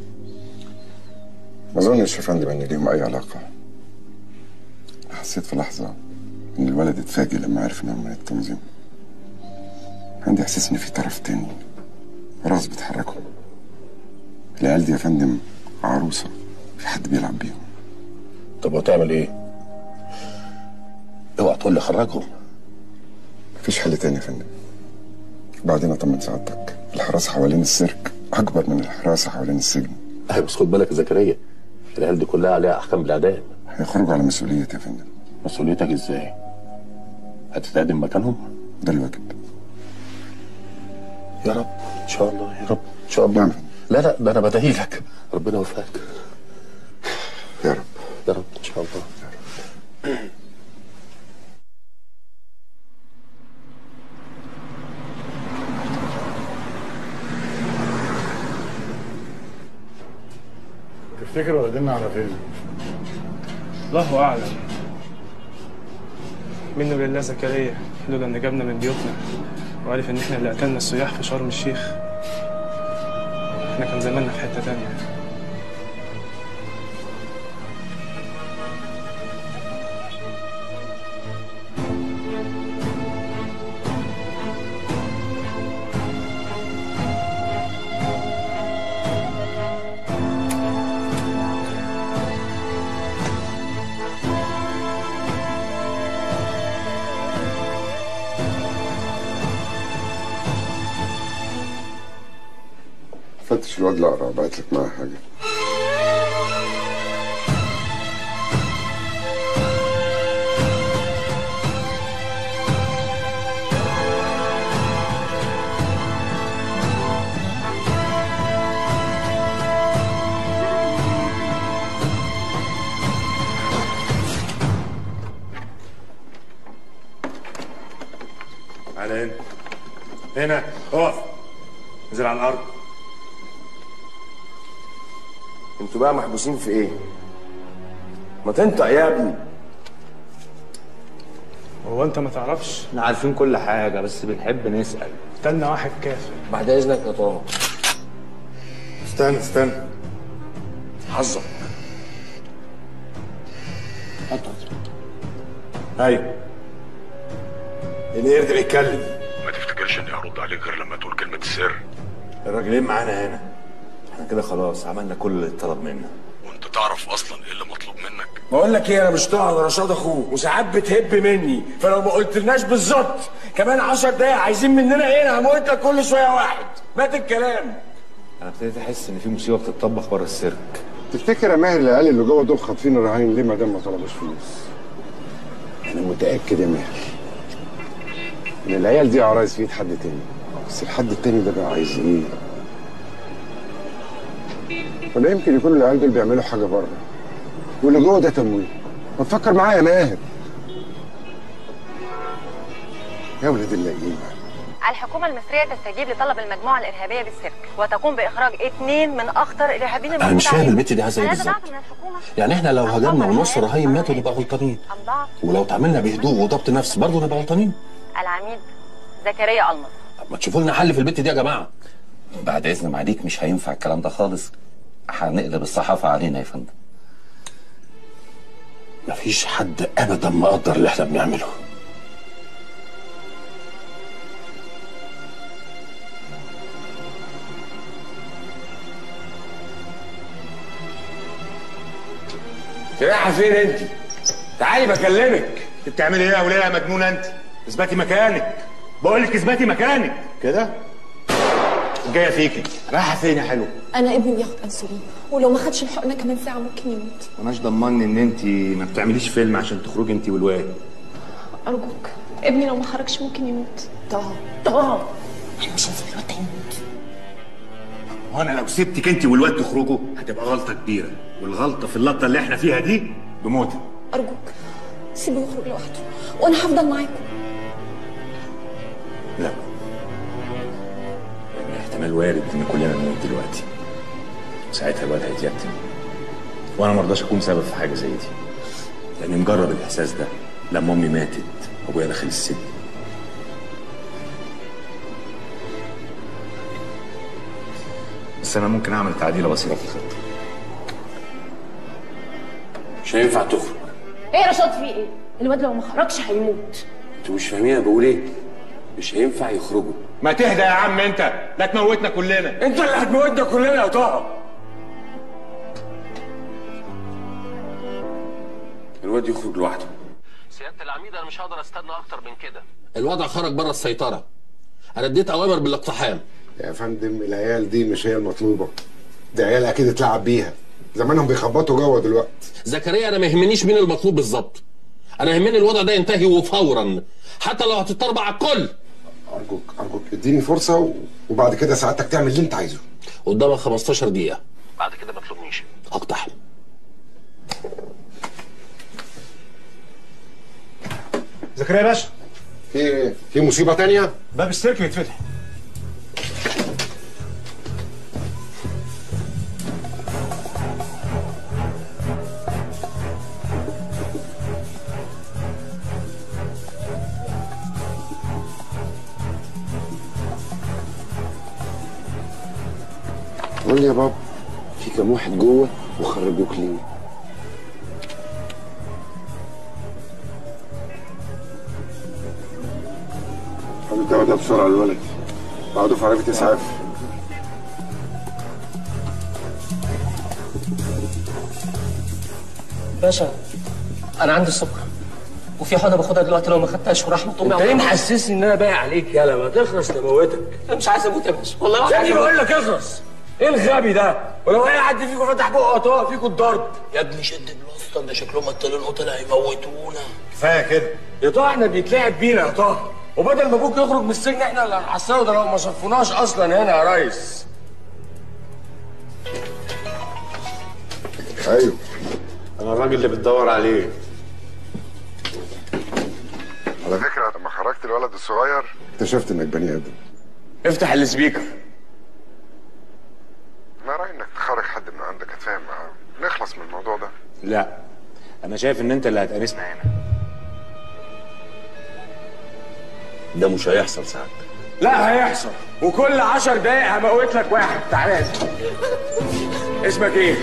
ما اظنش يا فندم ان ليهم اي علاقه حسيت في لحظه ان الولد اتفاجئ لما عرف انهم من التنظيم عندي احساس ان في طرف تاني راس بيتحركوا العيال دي يا فندم عروسه في حد بيلعب بيهم طب وتعمل ايه؟ اوعى تقول لي خرجهم مفيش حل تاني يا فندم بعدين اطمن سعادتك الحراسه حوالين السيرك اكبر من الحراسه حوالين السجن ايوه بس خد بالك يا زكريا العيال دي كلها عليها احكام بالاعدام هيخرجوا على مسؤوليتي يا فندم مسؤوليتك ازاي؟ هتتقدم مكانهم؟ ده الواجب يا رب ان شاء الله يا رب ان شاء الله لا لا ده انا بدعي لك ربنا يوفقك يا رب يا رب ان شاء الله تفتكر والدنا على فين؟ الله اعلم منه لله زكريا لولا ان جابنا من بيوتنا وعرف ان احنا اللي قتلنا السياح في شرم الشيخ احنا كان زماننا في حته تانية فتش الواد الاقرع بعت لك معاه حاجه على هنا هنا اقف انزل على الارض انتوا بقى محبوسين في ايه؟ ما تنطق يا ابني هو انت ما تعرفش احنا عارفين كل حاجه بس بنحب نسال استنى واحد كافر بعد اذنك يا طه استنى استنى حظك ايوه القرد بيتكلم ما تفتكرش تفتكرش اني هرد عليك غير لما تقول كلمه السر الراجلين معانا هنا احنا كده خلاص عملنا كل اللي اتطلب منا وانت تعرف اصلا ايه اللي مطلوب منك بقول لك ايه انا مش طاهر ولا رشاد اخوك وساعات بتهب مني فلو ما قلتلناش بالظبط كمان 10 دقايق عايزين مننا ايه انا هموت لك كل شويه واحد مات الكلام انا ابتديت احس ان في مصيبه بتطبخ بره السيرك تفتكر يا ماهر العيال اللي جوه دول خاطفين الرهاين ليه ما دام ما طلبوش فلوس؟ انا متاكد يا ماهر ان العيال دي عرايس في ايد حد تاني بس الحد التاني ده بقى عايز ايه؟ ولا يمكن يكون العيال دول بيعملوا حاجه بره واللي جوه ده تمويل ما تفكر معايا يا ماهر يا ولاد اللئيم الحكومة المصرية تستجيب لطلب المجموعة الإرهابية بالسيرك وتقوم بإخراج اثنين من أخطر الإرهابيين انا مش فاهم البت دي عايزه ايه هذا بالظبط ضعف من الحكومة يعني احنا لو هاجرنا ونص الرهاين ماتوا نبقى غلطانين أم ضعف ولو تعاملنا بهدوء وضبط نفس برضه نبقى غلطانين العميد زكريا ألمظ ما تشوفوا لنا حل في البت دي يا جماعه بعد اذن معاليك مش هينفع الكلام ده خالص هنقلب الصحافه علينا يا فندم مفيش حد ابدا مقدر اللي احنا بنعمله رايحه فين انت تعالي بكلمك انت بتعملي ايه يا وليه يا مجنونه انت اثبتي مكانك بقول لك اثبتي مكانك كده جايه فيكي رايحه فين يا حلو انا ابني بياخد انسولين ولو ما خدش الحقنه كمان ساعه ممكن يموت ماناش ضمني ان انت ما بتعمليش فيلم عشان تخرجي انت والواد ارجوك ابني لو ما خرجش ممكن يموت طه طه احنا مش هنسيب الواد ده يموت وانا لو سبتك انت والواد تخرجوا هتبقى غلطه كبيره والغلطه في اللقطه اللي احنا فيها دي بموتك ارجوك سيبه يخرج لوحده وانا هفضل معاكم لا يعني احتمال وارد ان كلنا نموت دلوقتي ساعتها الواد هيتيتم وانا ما ارضاش اكون سبب في حاجه زي دي لاني مجرب الاحساس ده لما امي ماتت وابويا دخل السجن بس انا ممكن اعمل تعديله بسيطه في الخطه مش هينفع تخرج ايه يا رشاد في ايه الواد لو ما خرجش هيموت انتوا مش فاهمين انا بقول ايه مش هينفع يخرجوا ما تهدى يا عم انت لا تموتنا كلنا انت اللي هتموتنا كلنا يا طه الواد يخرج لوحده سياده العميد انا مش هقدر استنى اكتر من كده الوضع خرج بره السيطره انا اديت اوامر بالاقتحام يا فندم العيال دي مش هي المطلوبه دي عيال اكيد اتلعب بيها زمانهم بيخبطوا جوه دلوقتي زكريا انا ما يهمنيش مين المطلوب بالظبط انا يهمني الوضع ده ينتهي وفورا حتى لو هتضطرب على الكل ارجوك ارجوك اديني فرصه و... وبعد كده سعادتك تعمل اللي انت عايزه قدامك 15 دقيقه بعد كده ما تلومنيش اقتحم زكريا يا باشا في ايه؟ في مصيبه تانية؟ باب السيرك بيتفتح قول لي يا بابا في كام واحد جوه وخرجوك ليه؟ حاول الدواء ده بسرعه للولد بعده في عربيه اسعاف باشا انا عندي السكر وفي حاجه باخدها دلوقتي لو ما خدتهاش ورحمه امي انت ليه محسسني ان انا بايع عليك يالا ما تخلص تموتك انا مش عايز اموت يا باشا والله تاني العظيم بقول لك اخلص ايه الغبي ده ولو اي حد فيكم فتح بقه هتقع فيكم الضرب يا ابني شد الوسطى ده شكلهم الطيران قتل هيموتونا كفايه كده يا طه احنا بيتلعب بينا يا طه وبدل ما ابوك يخرج من السجن احنا اللي هنحصله ده لو ما شفناش اصلا هنا يا ريس ايوه انا الراجل اللي بتدور عليه على فكره لما خرجت الولد الصغير اكتشفت انك بني ادم افتح السبيكر انا رايي انك تخرج حد من عندك اتفاهم معاه نخلص من الموضوع ده لا انا شايف ان انت اللي هتقرسنا هنا ده مش هيحصل ساعتها لا هيحصل وكل عشر دقايق هموت لك واحد تعالى اسمك ايه؟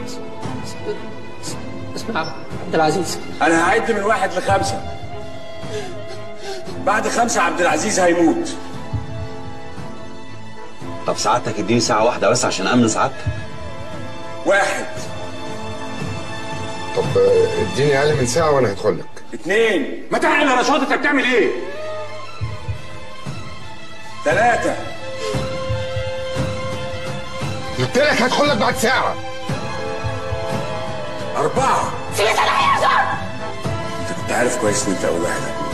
اسمع عبد العزيز انا هعد من واحد لخمسه بعد خمسه عبد العزيز هيموت طب سعادتك اديني ساعه واحده بس عشان امن سعادتك واحد طب آه، اديني اقل من ساعه وانا هدخل لك اتنين ما تعقل يا رشاد انت بتعمل ايه؟ ثلاثه قلت لك هدخل لك بعد ساعه أربعة سيب العياذة أنت كنت عارف كويس إن أنت أول واحد هتموت.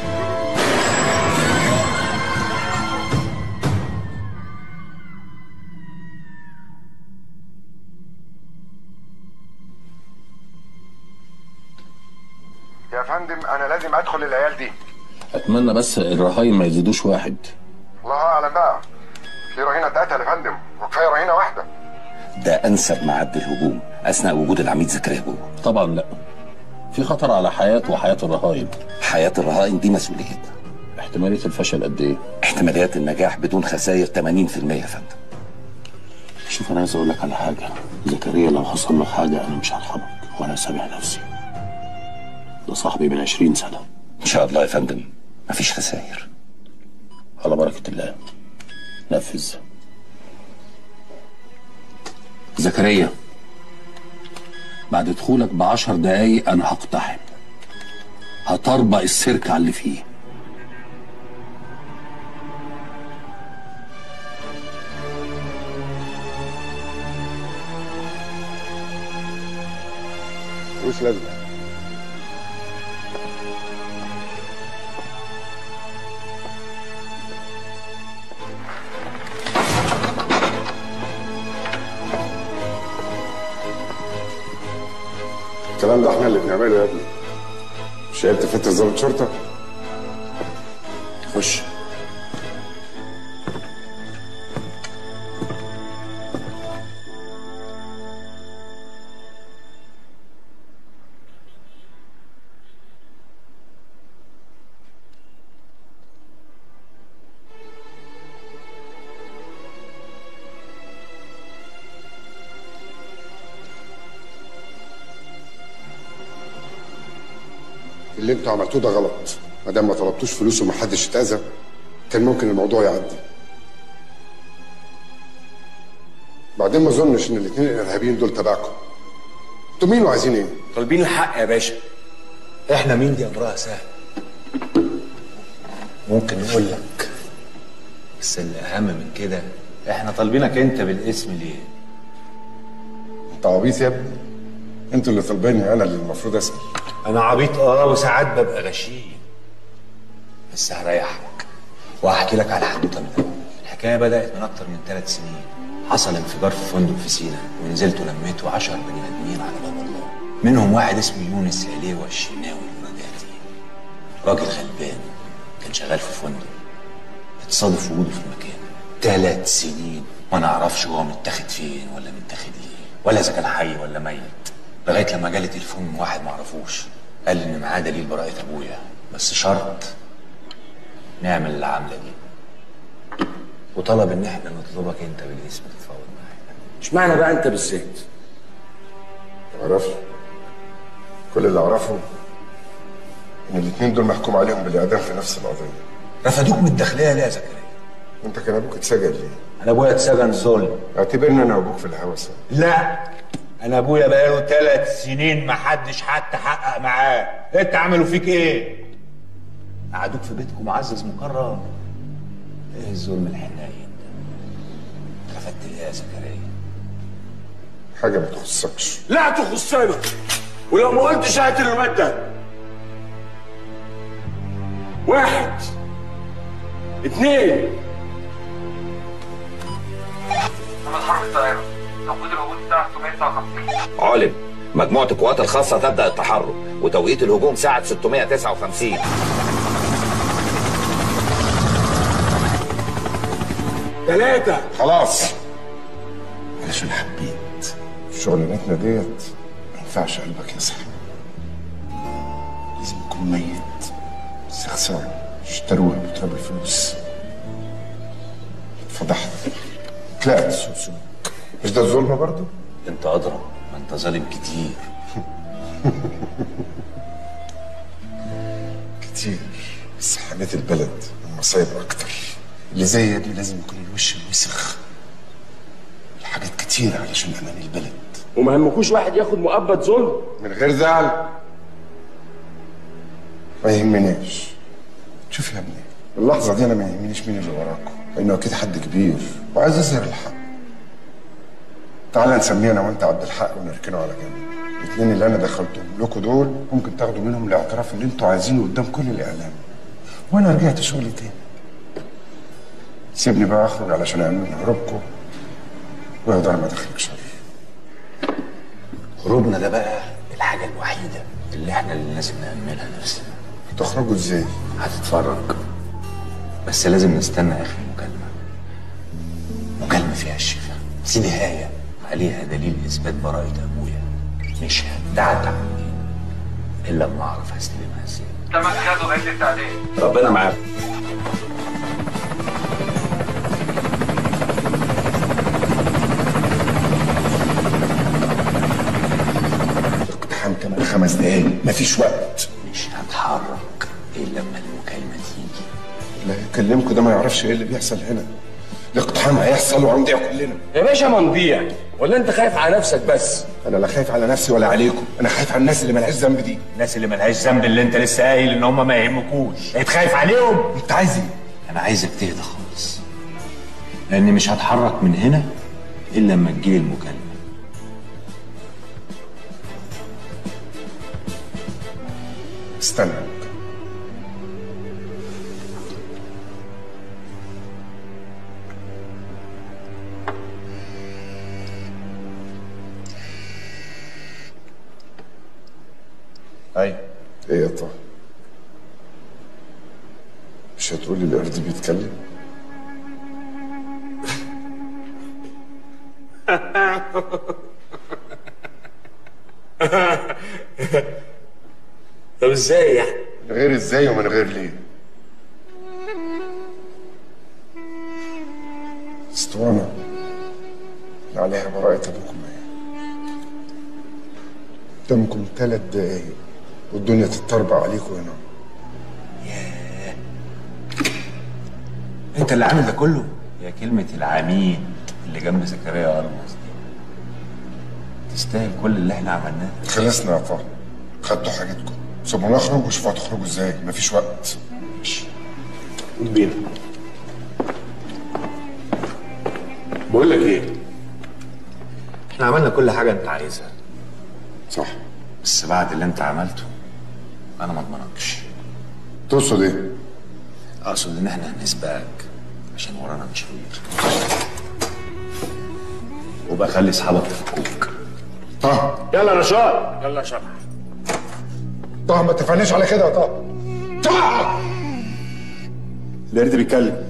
يا فندم انا لازم ادخل العيال دي اتمنى بس الرهاين ما يزيدوش واحد الله اعلم بقى في رهينه اتقتل يا فندم وكفايه رهينه واحده ده انسب معد الهجوم اثناء وجود العميد زكريا جوه طبعا لا في خطر على حياة وحياة الرهاين حياة الرهائن دي مسؤوليتنا احتمالية الفشل قد ايه؟ احتماليات النجاح بدون خسائر 80% يا فندم شوف انا عايز اقول لك على حاجة زكريا لو حصل له حاجة انا مش هرحمك ولا سامح نفسي ده صاحبي من 20 سنة ان شاء الله يا فندم مفيش خسائر على بركة الله نفذ زكريا بعد دخولك بعشر دقايق انا هقتحم هطربق السيرك على اللي فيه ملوش لازمه الكلام ده احنا اللي بنعمله يا ابني مش هي بتفتش ضابط شرطه خش اللي انتوا عملتوه ده غلط ما دام ما طلبتوش فلوس ومحدش اتاذى كان ممكن الموضوع يعدي بعدين ما اظنش ان الاثنين الارهابيين دول تبعكم انتوا مين وعايزين ايه؟ طالبين الحق يا باشا احنا مين دي امرها سهل ممكن نقول لك بس الاهم من كده احنا طالبينك انت بالاسم ليه انت عبيط يا ابني انتوا اللي طالبيني انا اللي المفروض اسال انا عبيط اه وساعات ببقى غشيم بس هريحك وهحكي لك على حدوته من الاول الحكايه بدات من اكتر من ثلاث سنين حصل انفجار في فندق في سينا ونزلت ولميت عشر بني ادمين على باب الله منهم واحد اسمه يونس عليوة الشناوي المجاتي راجل غلبان كان شغال في فندق اتصادف وجوده في المكان ثلاث سنين ما نعرفش هو متاخد فين ولا متاخد ايه ولا اذا كان حي ولا ميت لغايه لما جالي تليفون من واحد معرفوش قال لي ان معاه دليل براءه ابويا بس شرط نعمل العمله دي وطلب ان احنا نطلبك انت بالاسم تتفاوض معانا اشمعنى بقى انت بالذات؟ معرفش كل اللي اعرفه ان الاثنين دول محكوم عليهم بالاعدام في نفس القضيه رفضوك من الداخليه ليه يا زكريا؟ انت كان ابوك اتسجن ليه؟ انا ابويا اتسجن ظلم اعتبرني انا وابوك في الهوا سوا لا انا ابويا بقاله ثلاث سنين ما حدش حتى حقق معاه انت عملوا فيك ايه قعدوك في بيتكم معزز مكرم ايه الظلم الحنين ده رفدت ليه يا زكريا حاجه ما تخصكش لا تخصنا ولو ما قلتش هات الواد ده واحد اتنين انا اتحرك الطائره توقيت الهبوط بتاعها 659 علم مجموعة القوات الخاصة تبدأ التحرك وتوقيت الهجوم ساعة 659 ثلاثة خلاص علشان حبيت شغلانتنا ديت ما ينفعش قلبك يصحى لازم يكون ميت بس خسارة اشتروها بتراب الفلوس اتفضحت اتلاقت السوسو مش ده الظلم برضه؟ انت ادرى ما انت ظالم كتير كتير بس حماة البلد المصايب اكتر اللي زي يا ابني لازم يكون الوش الوسخ الحاجات كتير علشان امان البلد وما همكوش واحد ياخد مؤبد ظلم من غير زعل ما يهمنيش شوف يا ابني اللحظة دي أنا ما يهمنيش مين اللي وراكم لأنه أكيد حد كبير وعايز يظهر الحق تعال نسميه أنا وأنت عبد الحق ونركنه على جنب الاثنين اللي أنا دخلتهم لكم دول ممكن تاخدوا منهم الاعتراف اللي أنتوا عايزينه قدام كل الإعلام وأنا رجعت شغلي تاني سيبني بقى أخرج علشان أأمن هروبكم ويقدر ما دخلك شر هروبنا ده بقى الحاجة الوحيدة اللي احنا اللي لازم نأمنها نفسنا هتخرجوا ازاي؟ هتتفرج بس لازم نستنى آخر مكالمة مكالمة فيها الشفاء في نهاية عليها دليل إثبات براءة أبويا مش هتعتع إلا لما أعرف هستلمها ازاي تم اتخاذ بقية التعديل ربنا معاك اقتحام كمان خمس دقايق مفيش وقت مش هتحرك إلا لما المكالمة تيجي اللي هيكلمكم ده ما يعرفش ايه اللي بيحصل هنا الاقتحام هيحصل وهنضيع كلنا يا باشا ما نضيع ولا انت خايف على نفسك بس انا لا خايف على نفسي ولا عليكم انا خايف على الناس اللي ملهاش ذنب دي الناس اللي ملهاش ذنب اللي انت لسه قايل ان هم ما يهمكوش بقيت خايف عليهم انت عايز ايه أنا عايزك تهدى خالص لأني مش هتحرك من هنا إلا لما تجيلي المكالمة استنى أيوة ايه يا طه مش هتقولي القرد بيتكلم طب ازاي يعني؟ من غير ازاي ومن غير ليه اسطوانة اللي عليها براءة ابوكم ايه قدامكم ثلاث دقايق والدنيا تتربع عليكم هنا أنت اللي عامل ده كله يا كلمة العميد اللي جنب زكريا أرمز دي تستاهل كل اللي احنا عملناه خلصنا يا طه خدتوا حاجتكم سيبونا نخرج وشوفوا هتخرجوا ازاي مفيش وقت بينا بقول لك ايه احنا عملنا كل حاجة أنت عايزها صح بس بعد اللي أنت عملته أنا ما أضمنكش تقصد ايه؟ أقصد إن احنا هنسبقك عشان ورانا مشاوير وبقى خلي أصحابك يفكوك طه يلا يا رشاد يلا يا شرح طه ما اتفقناش على كده يا طه طه القرد بيتكلم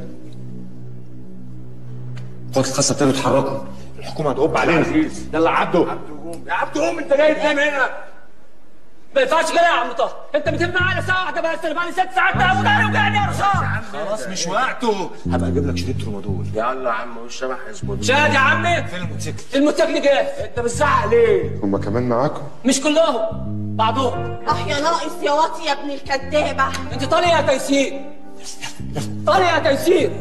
القوات الخاصة ابتدوا يتحركوا الحكومة هتقب علينا يلا عبده يا عبد قوم انت جاي تنام هنا ما ينفعش كده يا عم طه انت بتبني معانا ساعه واحده بس انا بقالي ست ساعات تعب وجعني وجعني يا رشاد خلاص مش وقته هبقى اجيب لك شريط ترومادول يلا يا عم والشبح يظبط شاهد يا عمي فين الموتوسيكل الموتوسيكل جاهز انت بتزعق ليه هما كمان معاكم مش كلهم بعضهم اه يا ناقص يا واطي يا ابن الكدابه انت طالع يا تيسير طالع يا تيسير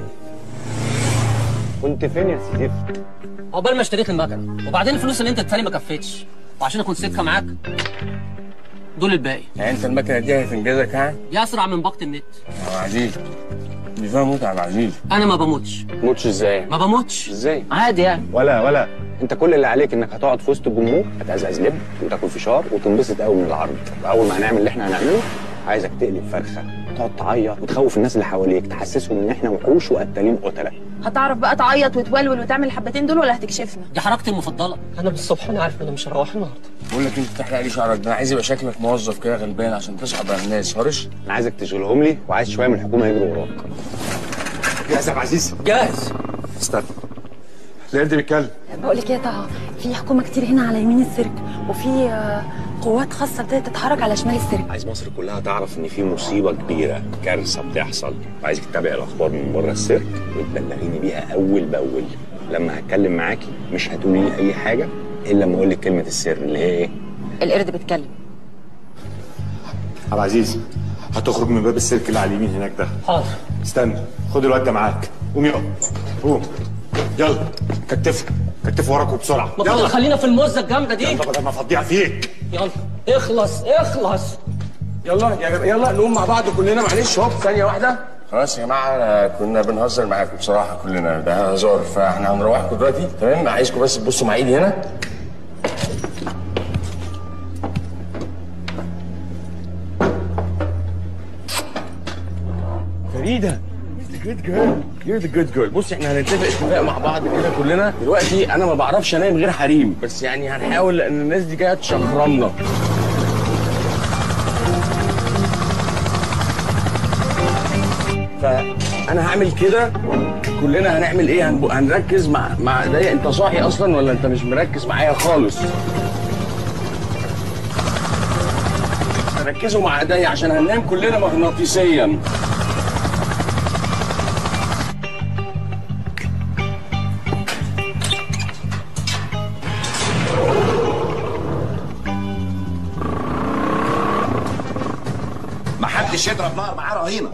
كنت فين يا سيدي عقبال ما اشتريت المكنه وبعدين الفلوس اللي انت اديتها لي ما كفتش وعشان اكون صدقه معاك دول الباقي يعني انت المكنه دي هتنجزك ها؟ دي اسرع من باقه النت يا عبد العزيز دي فيها موت يا عبد العزيز انا ما بموتش موتش ازاي؟ ما بموتش ازاي؟ عادي يعني ولا ولا انت كل اللي عليك انك هتقعد في وسط الجمهور هتقزقز لب وتاكل فشار وتنبسط قوي من العرض واول ما هنعمل اللي احنا هنعمله عايزك تقلب فرخه تقعد تعيط وتخوف الناس اللي حواليك تحسسهم ان احنا وحوش وقتالين قتله هتعرف بقى تعيط وتولول وتعمل الحبتين دول ولا هتكشفنا دي حركتي المفضله انا من الصبح انا عارف ان انا مش هروح النهارده بقول لك انت تحلق لي شعرك ده انا عايز يبقى شكلك موظف كده غلبان عشان تصعب على الناس هرش انا عايزك تشغلهم لي وعايز شويه من الحكومه يجروا وراك جاهز يا عبد العزيز جاهز استنى القرد بيتكلم بقول لك ايه يا طه في حكومه كتير هنا على يمين السيرك وفي آه، قوات خاصه ابتدت تتحرك على شمال السيرك عايز مصر كلها تعرف ان في مصيبه كبيره كارثه بتحصل وعايزك تتابع الاخبار من بره السيرك وتبلغيني بيها اول باول لما هتكلم معاكي مش هتقولي لي اي حاجه الا لما اقول لك كلمه السر اللي هي ايه القرد بيتكلم عبد العزيز هتخرج من باب السلك اللي على اليمين هناك ده حاضر استنى خد الواد ده معاك قوم يلا قوم يلا كتفوا كتفوا وراكوا بسرعه ما يلا خلينا في الموزه الجامده دي يلا بدل ما افضيها فيك يلا اخلص اخلص يلا يا جماعه يلا نقوم مع بعض كلنا معلش هوب ثانيه واحده خلاص يا جماعه أنا كنا بنهزر معاكم بصراحه كلنا ده هزار فاحنا هنروحكم دلوقتي تمام عايزكم بس تبصوا مع ايدي هنا فريده جود جيرل يور ذا جود جيرل بص احنا هنتفق اتفاق مع بعض كده كلنا دلوقتي انا ما بعرفش انام غير حريم بس يعني هنحاول لان الناس دي جايه تشخرمنا فانا هعمل كده كلنا هنعمل ايه هنب- هنركز مع مع ده انت صاحي اصلا ولا انت مش مركز معايا خالص ركزوا مع ايديا عشان هننام كلنا مغناطيسيا ما حدش يضرب نار معاه رهينه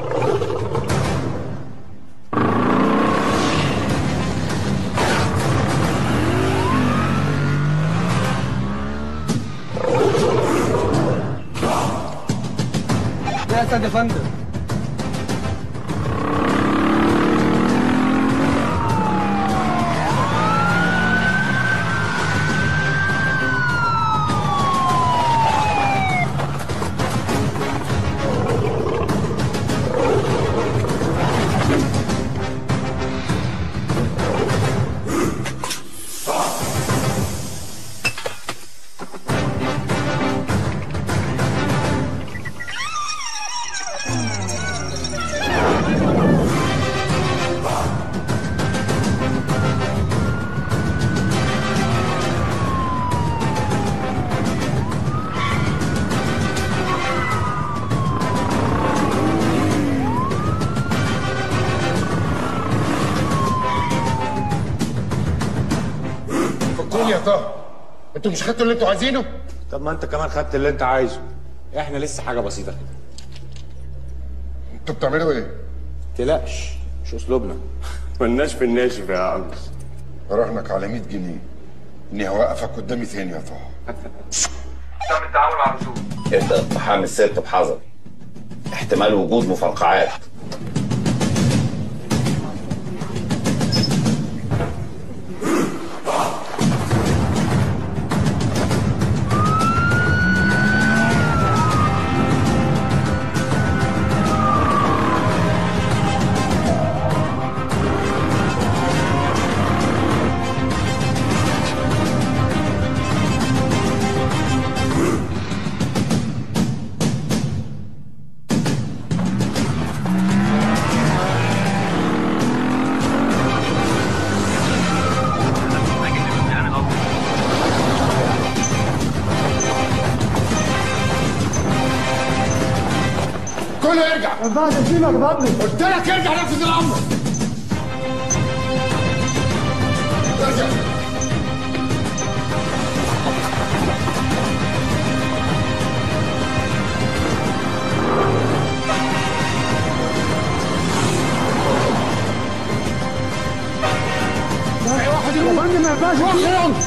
يا سيد يا فندم فكوني يا طه انتوا مش خدتوا اللي انتوا عايزينه؟ طب ما انت كمان خدت اللي انت عايزه احنا لسه حاجه بسيطه كده انتوا بتعملوا ايه؟ تقلقش مش اسلوبنا ملناش في الناشف يا عم رهنك على 100 جنيه اني هوقفك قدامي تاني يا طه تم التعامل مع الرسول ابدا اقتحام السيرك بحذر احتمال وجود مفرقعات كله يرجع بعد سيبك بابني قلت لك ارجع نفذ الامر ارجع واحد يا فندم ما ينفعش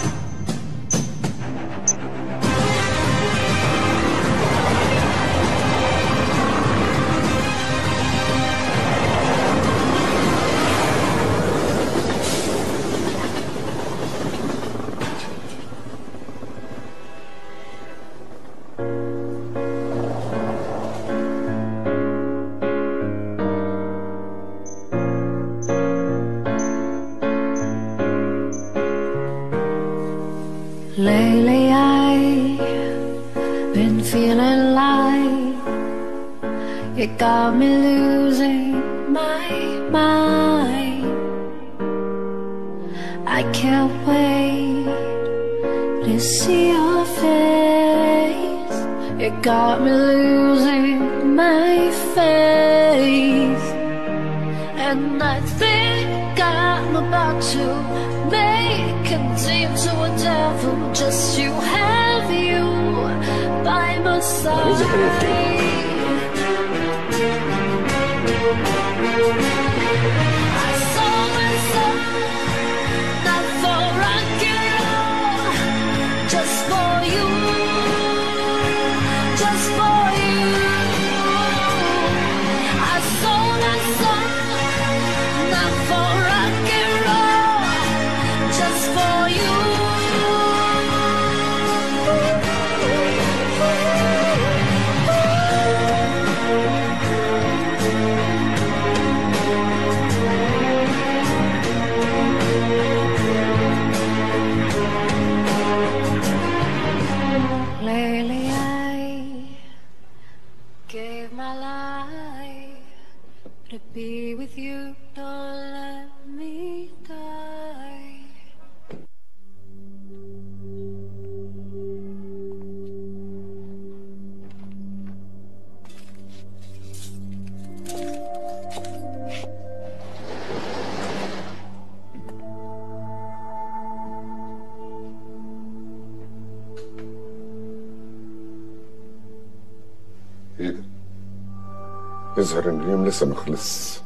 Lately I've been feeling like you got me losing my mind. I can't wait to see your face. You got me losing my faith. And I think I'm about to make a deal to a devil just to have you by my side. يظهر ان اليوم لسه ما خلص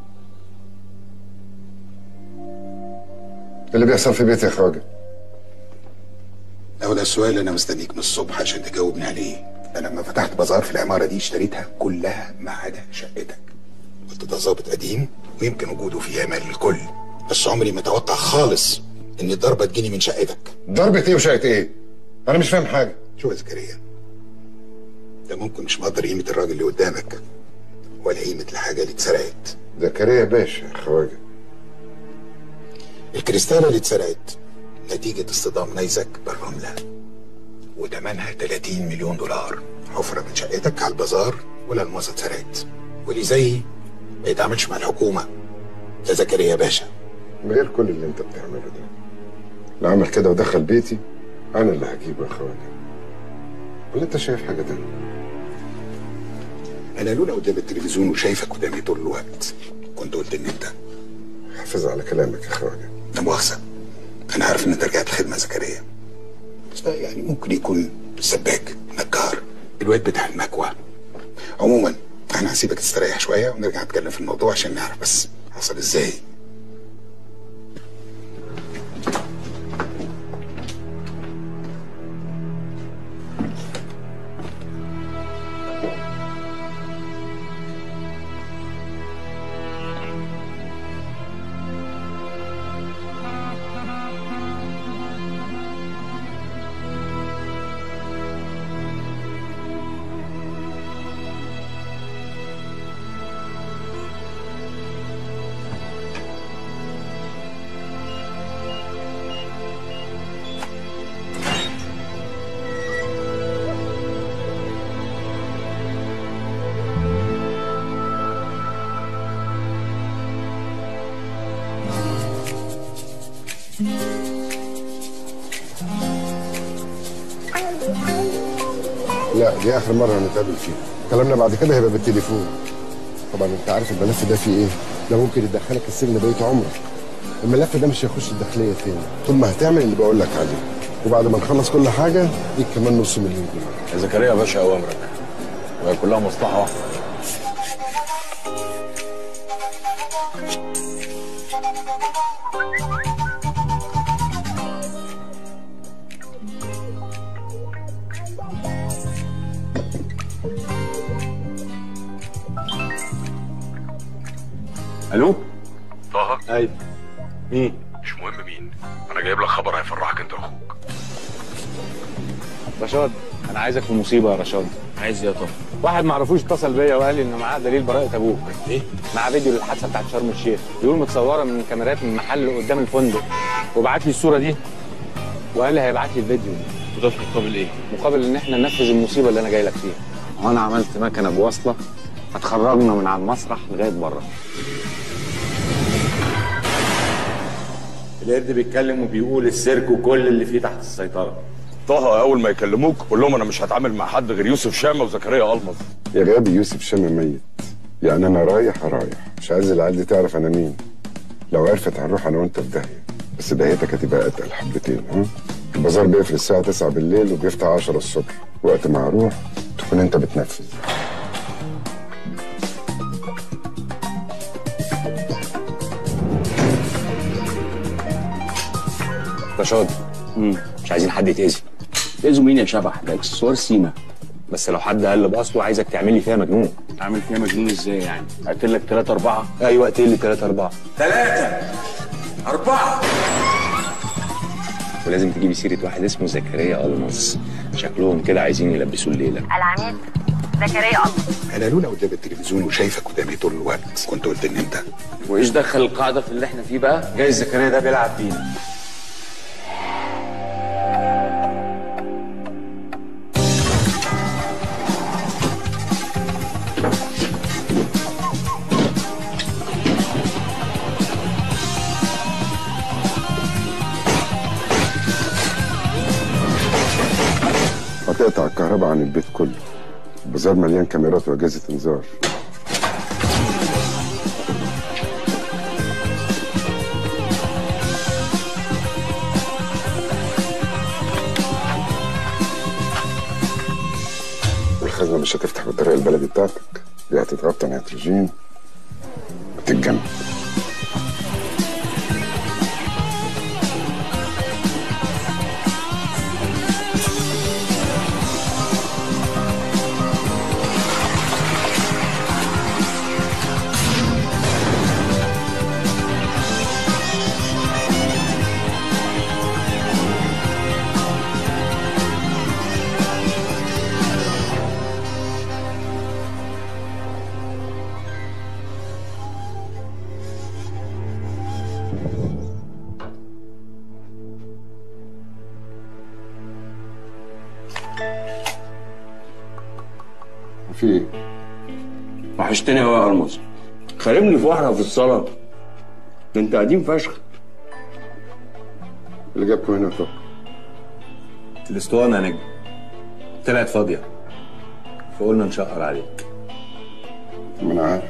اللي بيحصل في بيتي يا خواجه هو ده السؤال اللي انا مستنيك من الصبح عشان تجاوبني عليه انا لما فتحت بازار في العماره دي اشتريتها كلها ما عدا شقتك قلت ده ظابط قديم ويمكن وجوده فيها مال للكل بس عمري ما اتوقع خالص ان الضربه تجيني من شقتك ضربة ايه وشقة ايه؟ انا مش فاهم حاجة شو يا زكريا ده ممكن مش مقدر قيمه الراجل اللي قدامك ولا قيمه الحاجه اللي اتسرقت زكريا باشا يا خواجه الكريستالة اللي اتسرقت نتيجة اصطدام نيزك بالرملة وتمنها 30 مليون دولار حفرة من شقتك على البازار والألماظة اتسرقت واللي زيي ما يتعاملش مع الحكومة ده زكريا باشا غير كل اللي انت بتعمله ده اللي عمل كده ودخل بيتي انا اللي هجيبه يا خواجه ولا انت شايف حاجة تانية؟ أنا لولا قدام التلفزيون وشايفك قدامي طول الوقت كنت قلت إن أنت حافظ على كلامك يا خواجه لا مؤاخذة أنا عارف إن أنت رجعت الخدمة يا زكريا بس ده يعني ممكن يكون سباك نجار الواد بتاع المكوى عموما أنا هسيبك تستريح شوية ونرجع نتكلم في الموضوع عشان نعرف بس حصل إزاي لا دي اخر مرة هنتقابل فيها كلامنا بعد كده هيبقى بالتليفون طبعا انت عارف الملف ده فيه ايه ده ممكن يدخلك السجن بقية عمرك الملف ده مش هيخش الداخلية تاني طول ما هتعمل اللي بقول لك عليه وبعد ما نخلص كل حاجة ليك كمان نص مليون جنيه يا زكريا يا باشا اوامرك وهي كلها مصلحه واحده الو طه ايوه مين مش مهم مين انا جايب لك خبر هيفرحك انت واخوك رشاد انا عايزك في مصيبه يا رشاد عايز ايه يا طه واحد ما اعرفوش اتصل بيا وقال لي ان معاه دليل براءه ابوك ايه مع فيديو للحادثه بتاعت شرم الشيخ بيقول متصوره من كاميرات من محل قدام الفندق وبعت لي الصوره دي وقال لي هيبعت لي الفيديو وده في مقابل ايه مقابل ان احنا ننفذ المصيبه اللي انا جاي لك فيها وانا عملت مكنه بوصله هتخرجنا من على المسرح لغايه بره القرد بيتكلم وبيقول السيرك وكل اللي فيه تحت السيطره طه اول ما يكلموك قول لهم انا مش هتعامل مع حد غير يوسف شامه وزكريا المظ يا غبي يوسف شامة ميت يعني انا رايح رايح مش عايز العيال دي تعرف انا مين لو عرفت هنروح انا وانت في داهيه بس دهيتك هتبقى اتقل حبتين ها البازار بيقفل الساعه 9 بالليل وبيفتح 10 الصبح وقت ما هروح تكون انت بتنفذ رشاد مش عايزين حد يتاذي تأذوا مين يا شبح ده اكسسوار سيما بس لو حد قلب اصله عايزك تعمل لي فيها مجنون اعمل فيها مجنون ازاي يعني اقتل لك ثلاثة أربعة ايوه اقتل لي ثلاثة أربعة ثلاثة أربعة ولازم تجيبي سيرة واحد اسمه زكريا ألمص شكلهم كده عايزين يلبسوا الليلة العميد زكريا الله انا لولا قدام التلفزيون وشايفك قدامي طول الوقت كنت قلت ان انت وايش دخل القاعدة في اللي احنا فيه بقى جاي زكريا ده بيلعب بينا هتقطع الكهرباء عن البيت كله البازار مليان كاميرات واجهزه انذار والخزنه مش هتفتح بالطريقه البلدي بتاعتك دي هتتغطى نيتروجين وتتجمد في ايه؟ وحشتني قوي يا ارمز خاربني في واحده في الصلاه ده انت قديم فشخ اللي جابكم هنا طب الاسطوانه يا نجم طلعت فاضيه فقلنا نشقر عليك ما انا عارف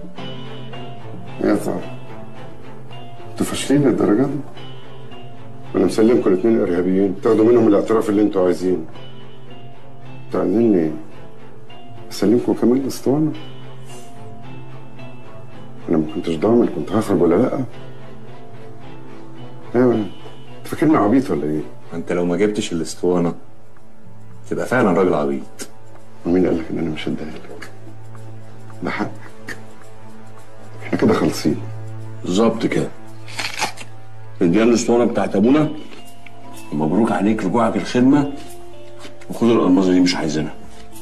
يا ترى انتوا فاشلين للدرجه دي؟ انا مسلمكم الاثنين ارهابيين تاخدوا منهم الاعتراف اللي انتوا عايزينه انتوا عايزيني ايه؟ اسلمكم كمان الاسطوانه انا ما كنتش ضامن كنت هخرج ولا لا ايوه انت فاكرني عبيط ولا ايه؟ انت لو ما جبتش الاسطوانه تبقى فعلا راجل عبيط ومين قال لك ان انا مش هديها لك؟ ده حقك احنا كده خالصين بالظبط كده اديها الاسطوانه بتاعت ابونا ومبروك عليك رجوعك الخدمه وخد الالماظه دي مش عايزينها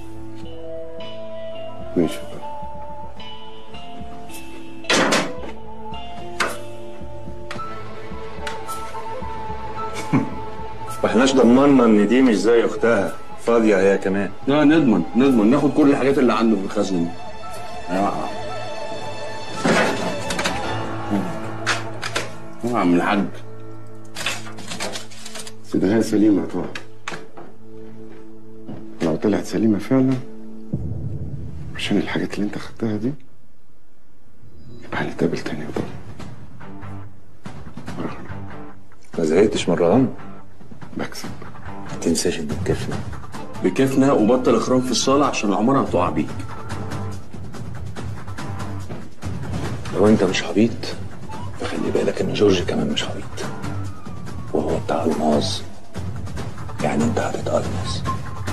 ماشي ما احناش ضمننا ان دي مش زي اختها فاضيه هي كمان لا نضمن نضمن ناخد كل الحاجات اللي عنده في الخزنه دي يا يا عم الحاج ده هي سليمة طبعا لو طلعت سليمة فعلا عشان الحاجات اللي انت خدتها دي يبقى هنتقابل تاني طبعا ما زهقتش من الرهان بكسب ما تنساش ان بكيفنا بكيفنا وبطل اخرام في الصاله عشان العماره هتقع بيك لو انت مش عبيط فخلي بالك ان جورج كمان مش عبيط وهو بتاع الماظ يعني انت هتتقلمص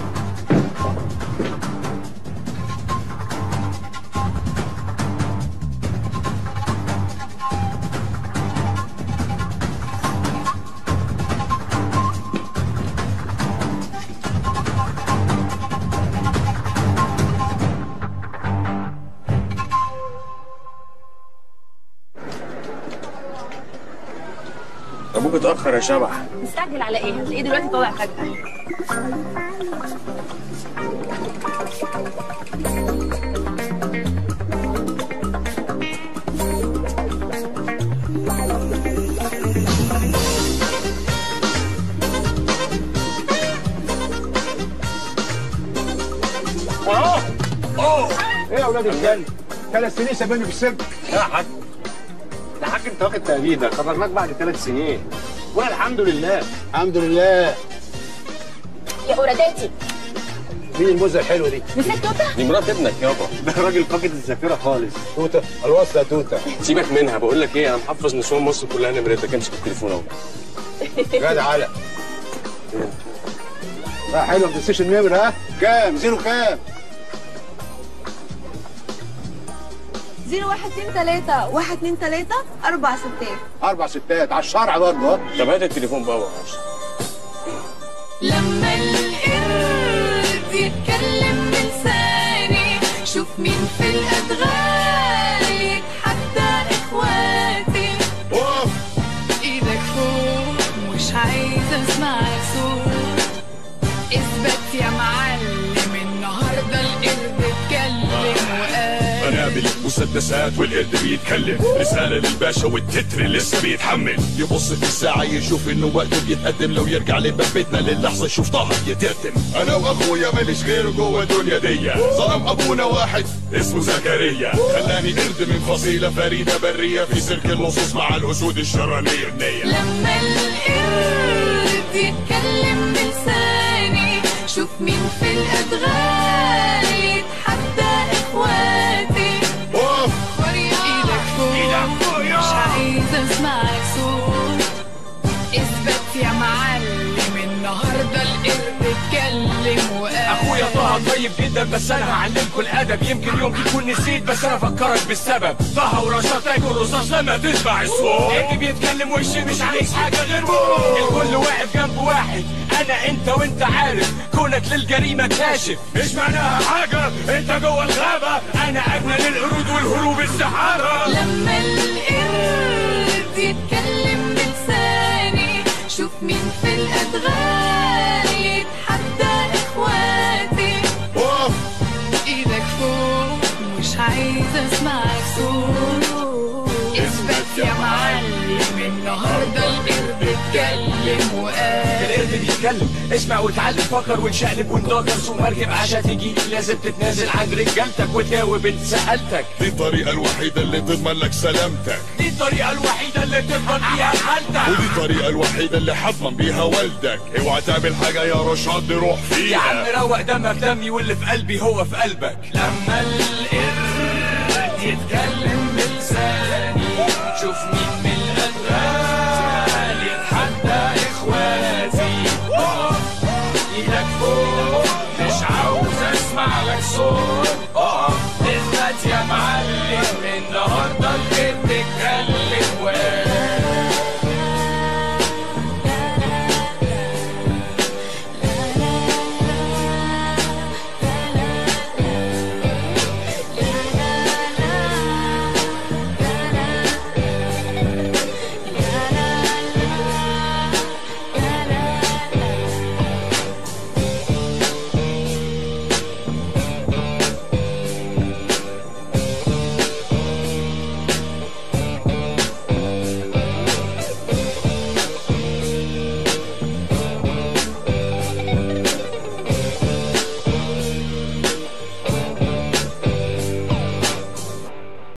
ابوك اتاخر يا شبح مستعجل على ايه؟ هتلاقيه دلوقتي طالع فجأة اه اوه ايه يا اولاد الكلب ثلاث سنين سابني في السجن يا حاج يا حاج انت واخد تأبيدك خرجناك بعد ثلاث سنين ولا الحمد لله الحمد لله يا قراداتي مين الموزه الحلوه دي؟ نسيت توته؟ دي مرات ابنك يابا ده راجل فاقد الذاكره خالص توته الوصله توته سيبك منها بقول لك ايه انا محفظ نسوان مصر كلها نمرتك امسك التليفون اهو جدع على لا حلو ما تنسيش النمر ها كام زيرو كام زيرو واحد اتنين تلاتة واحد اتنين تلاتة أربع ستات اربع ستات على الشرع برضه ها طب هات التليفون بقى وحش لما القرد يتكلم بلساني شوف مين في الأدغال يتحدى إخواتي وقف إيدك فوق مش عايزة أسمع صوت اثبت يا معلم النهاردة القرد اتكلم وقال قنابل مسدسات والقرد بيتكلم رسالة للباشا والتتر لسه بيتحمل يبص في الساعة يشوف انه وقته بيتقدم لو يرجع لباب بيتنا للحظة يشوف طه يتيتم انا واخويا ماليش غيره جوه الدنيا دي ظلم ابونا واحد اسمه زكريا خلاني قرد من فصيلة فريدة برية في سلك اللصوص مع الاسود الشرانية النية لما القرد يتكلم بلساني شوف مين في الأدغال يتحدى إخواتي صوت اثبت يا معلم النهارده القرد اتكلم وقال اخويا طه طيب جدا بس انا هعلمكم الادب يمكن يوم تكون نسيت بس انا افكرك بالسبب طه ورشا تاكل رصاص لما تسمع الصوت اللي بيتكلم وشي مش عايز حاجه غير موت الكل واقف جنب واحد انا انت وانت عارف كونك للجريمه كاشف مش معناها حاجه انت جوه الغابه انا اجمل القرود والهروب السحابه لما القرد يتكلم بلساني شوف مين في الادغال يتحدى اخواتي وقف ايدك فوق مش عايزه اسمعك صوت اثبت يا معلم النهارده القرد اتكلم وقال القرد بيتكلم اسمع واتعلم فكر وتشقلب وندكر سوق مركب عشان تجي لازم تتنازل عن رجالتك وتجاوب انت سالتك دي الطريقة الوحيدة اللي تضمن لك سلامتك دي الطريقه الوحيده اللي تضمن بيها حالتك ودي الطريقة الوحيدة اللي هضمن بيها والدك اوعى تعمل حاجة يا رشاد روح يا عم فيها روق دمك دمي واللي في قلبي هو في قلبك لما القرد يتكلم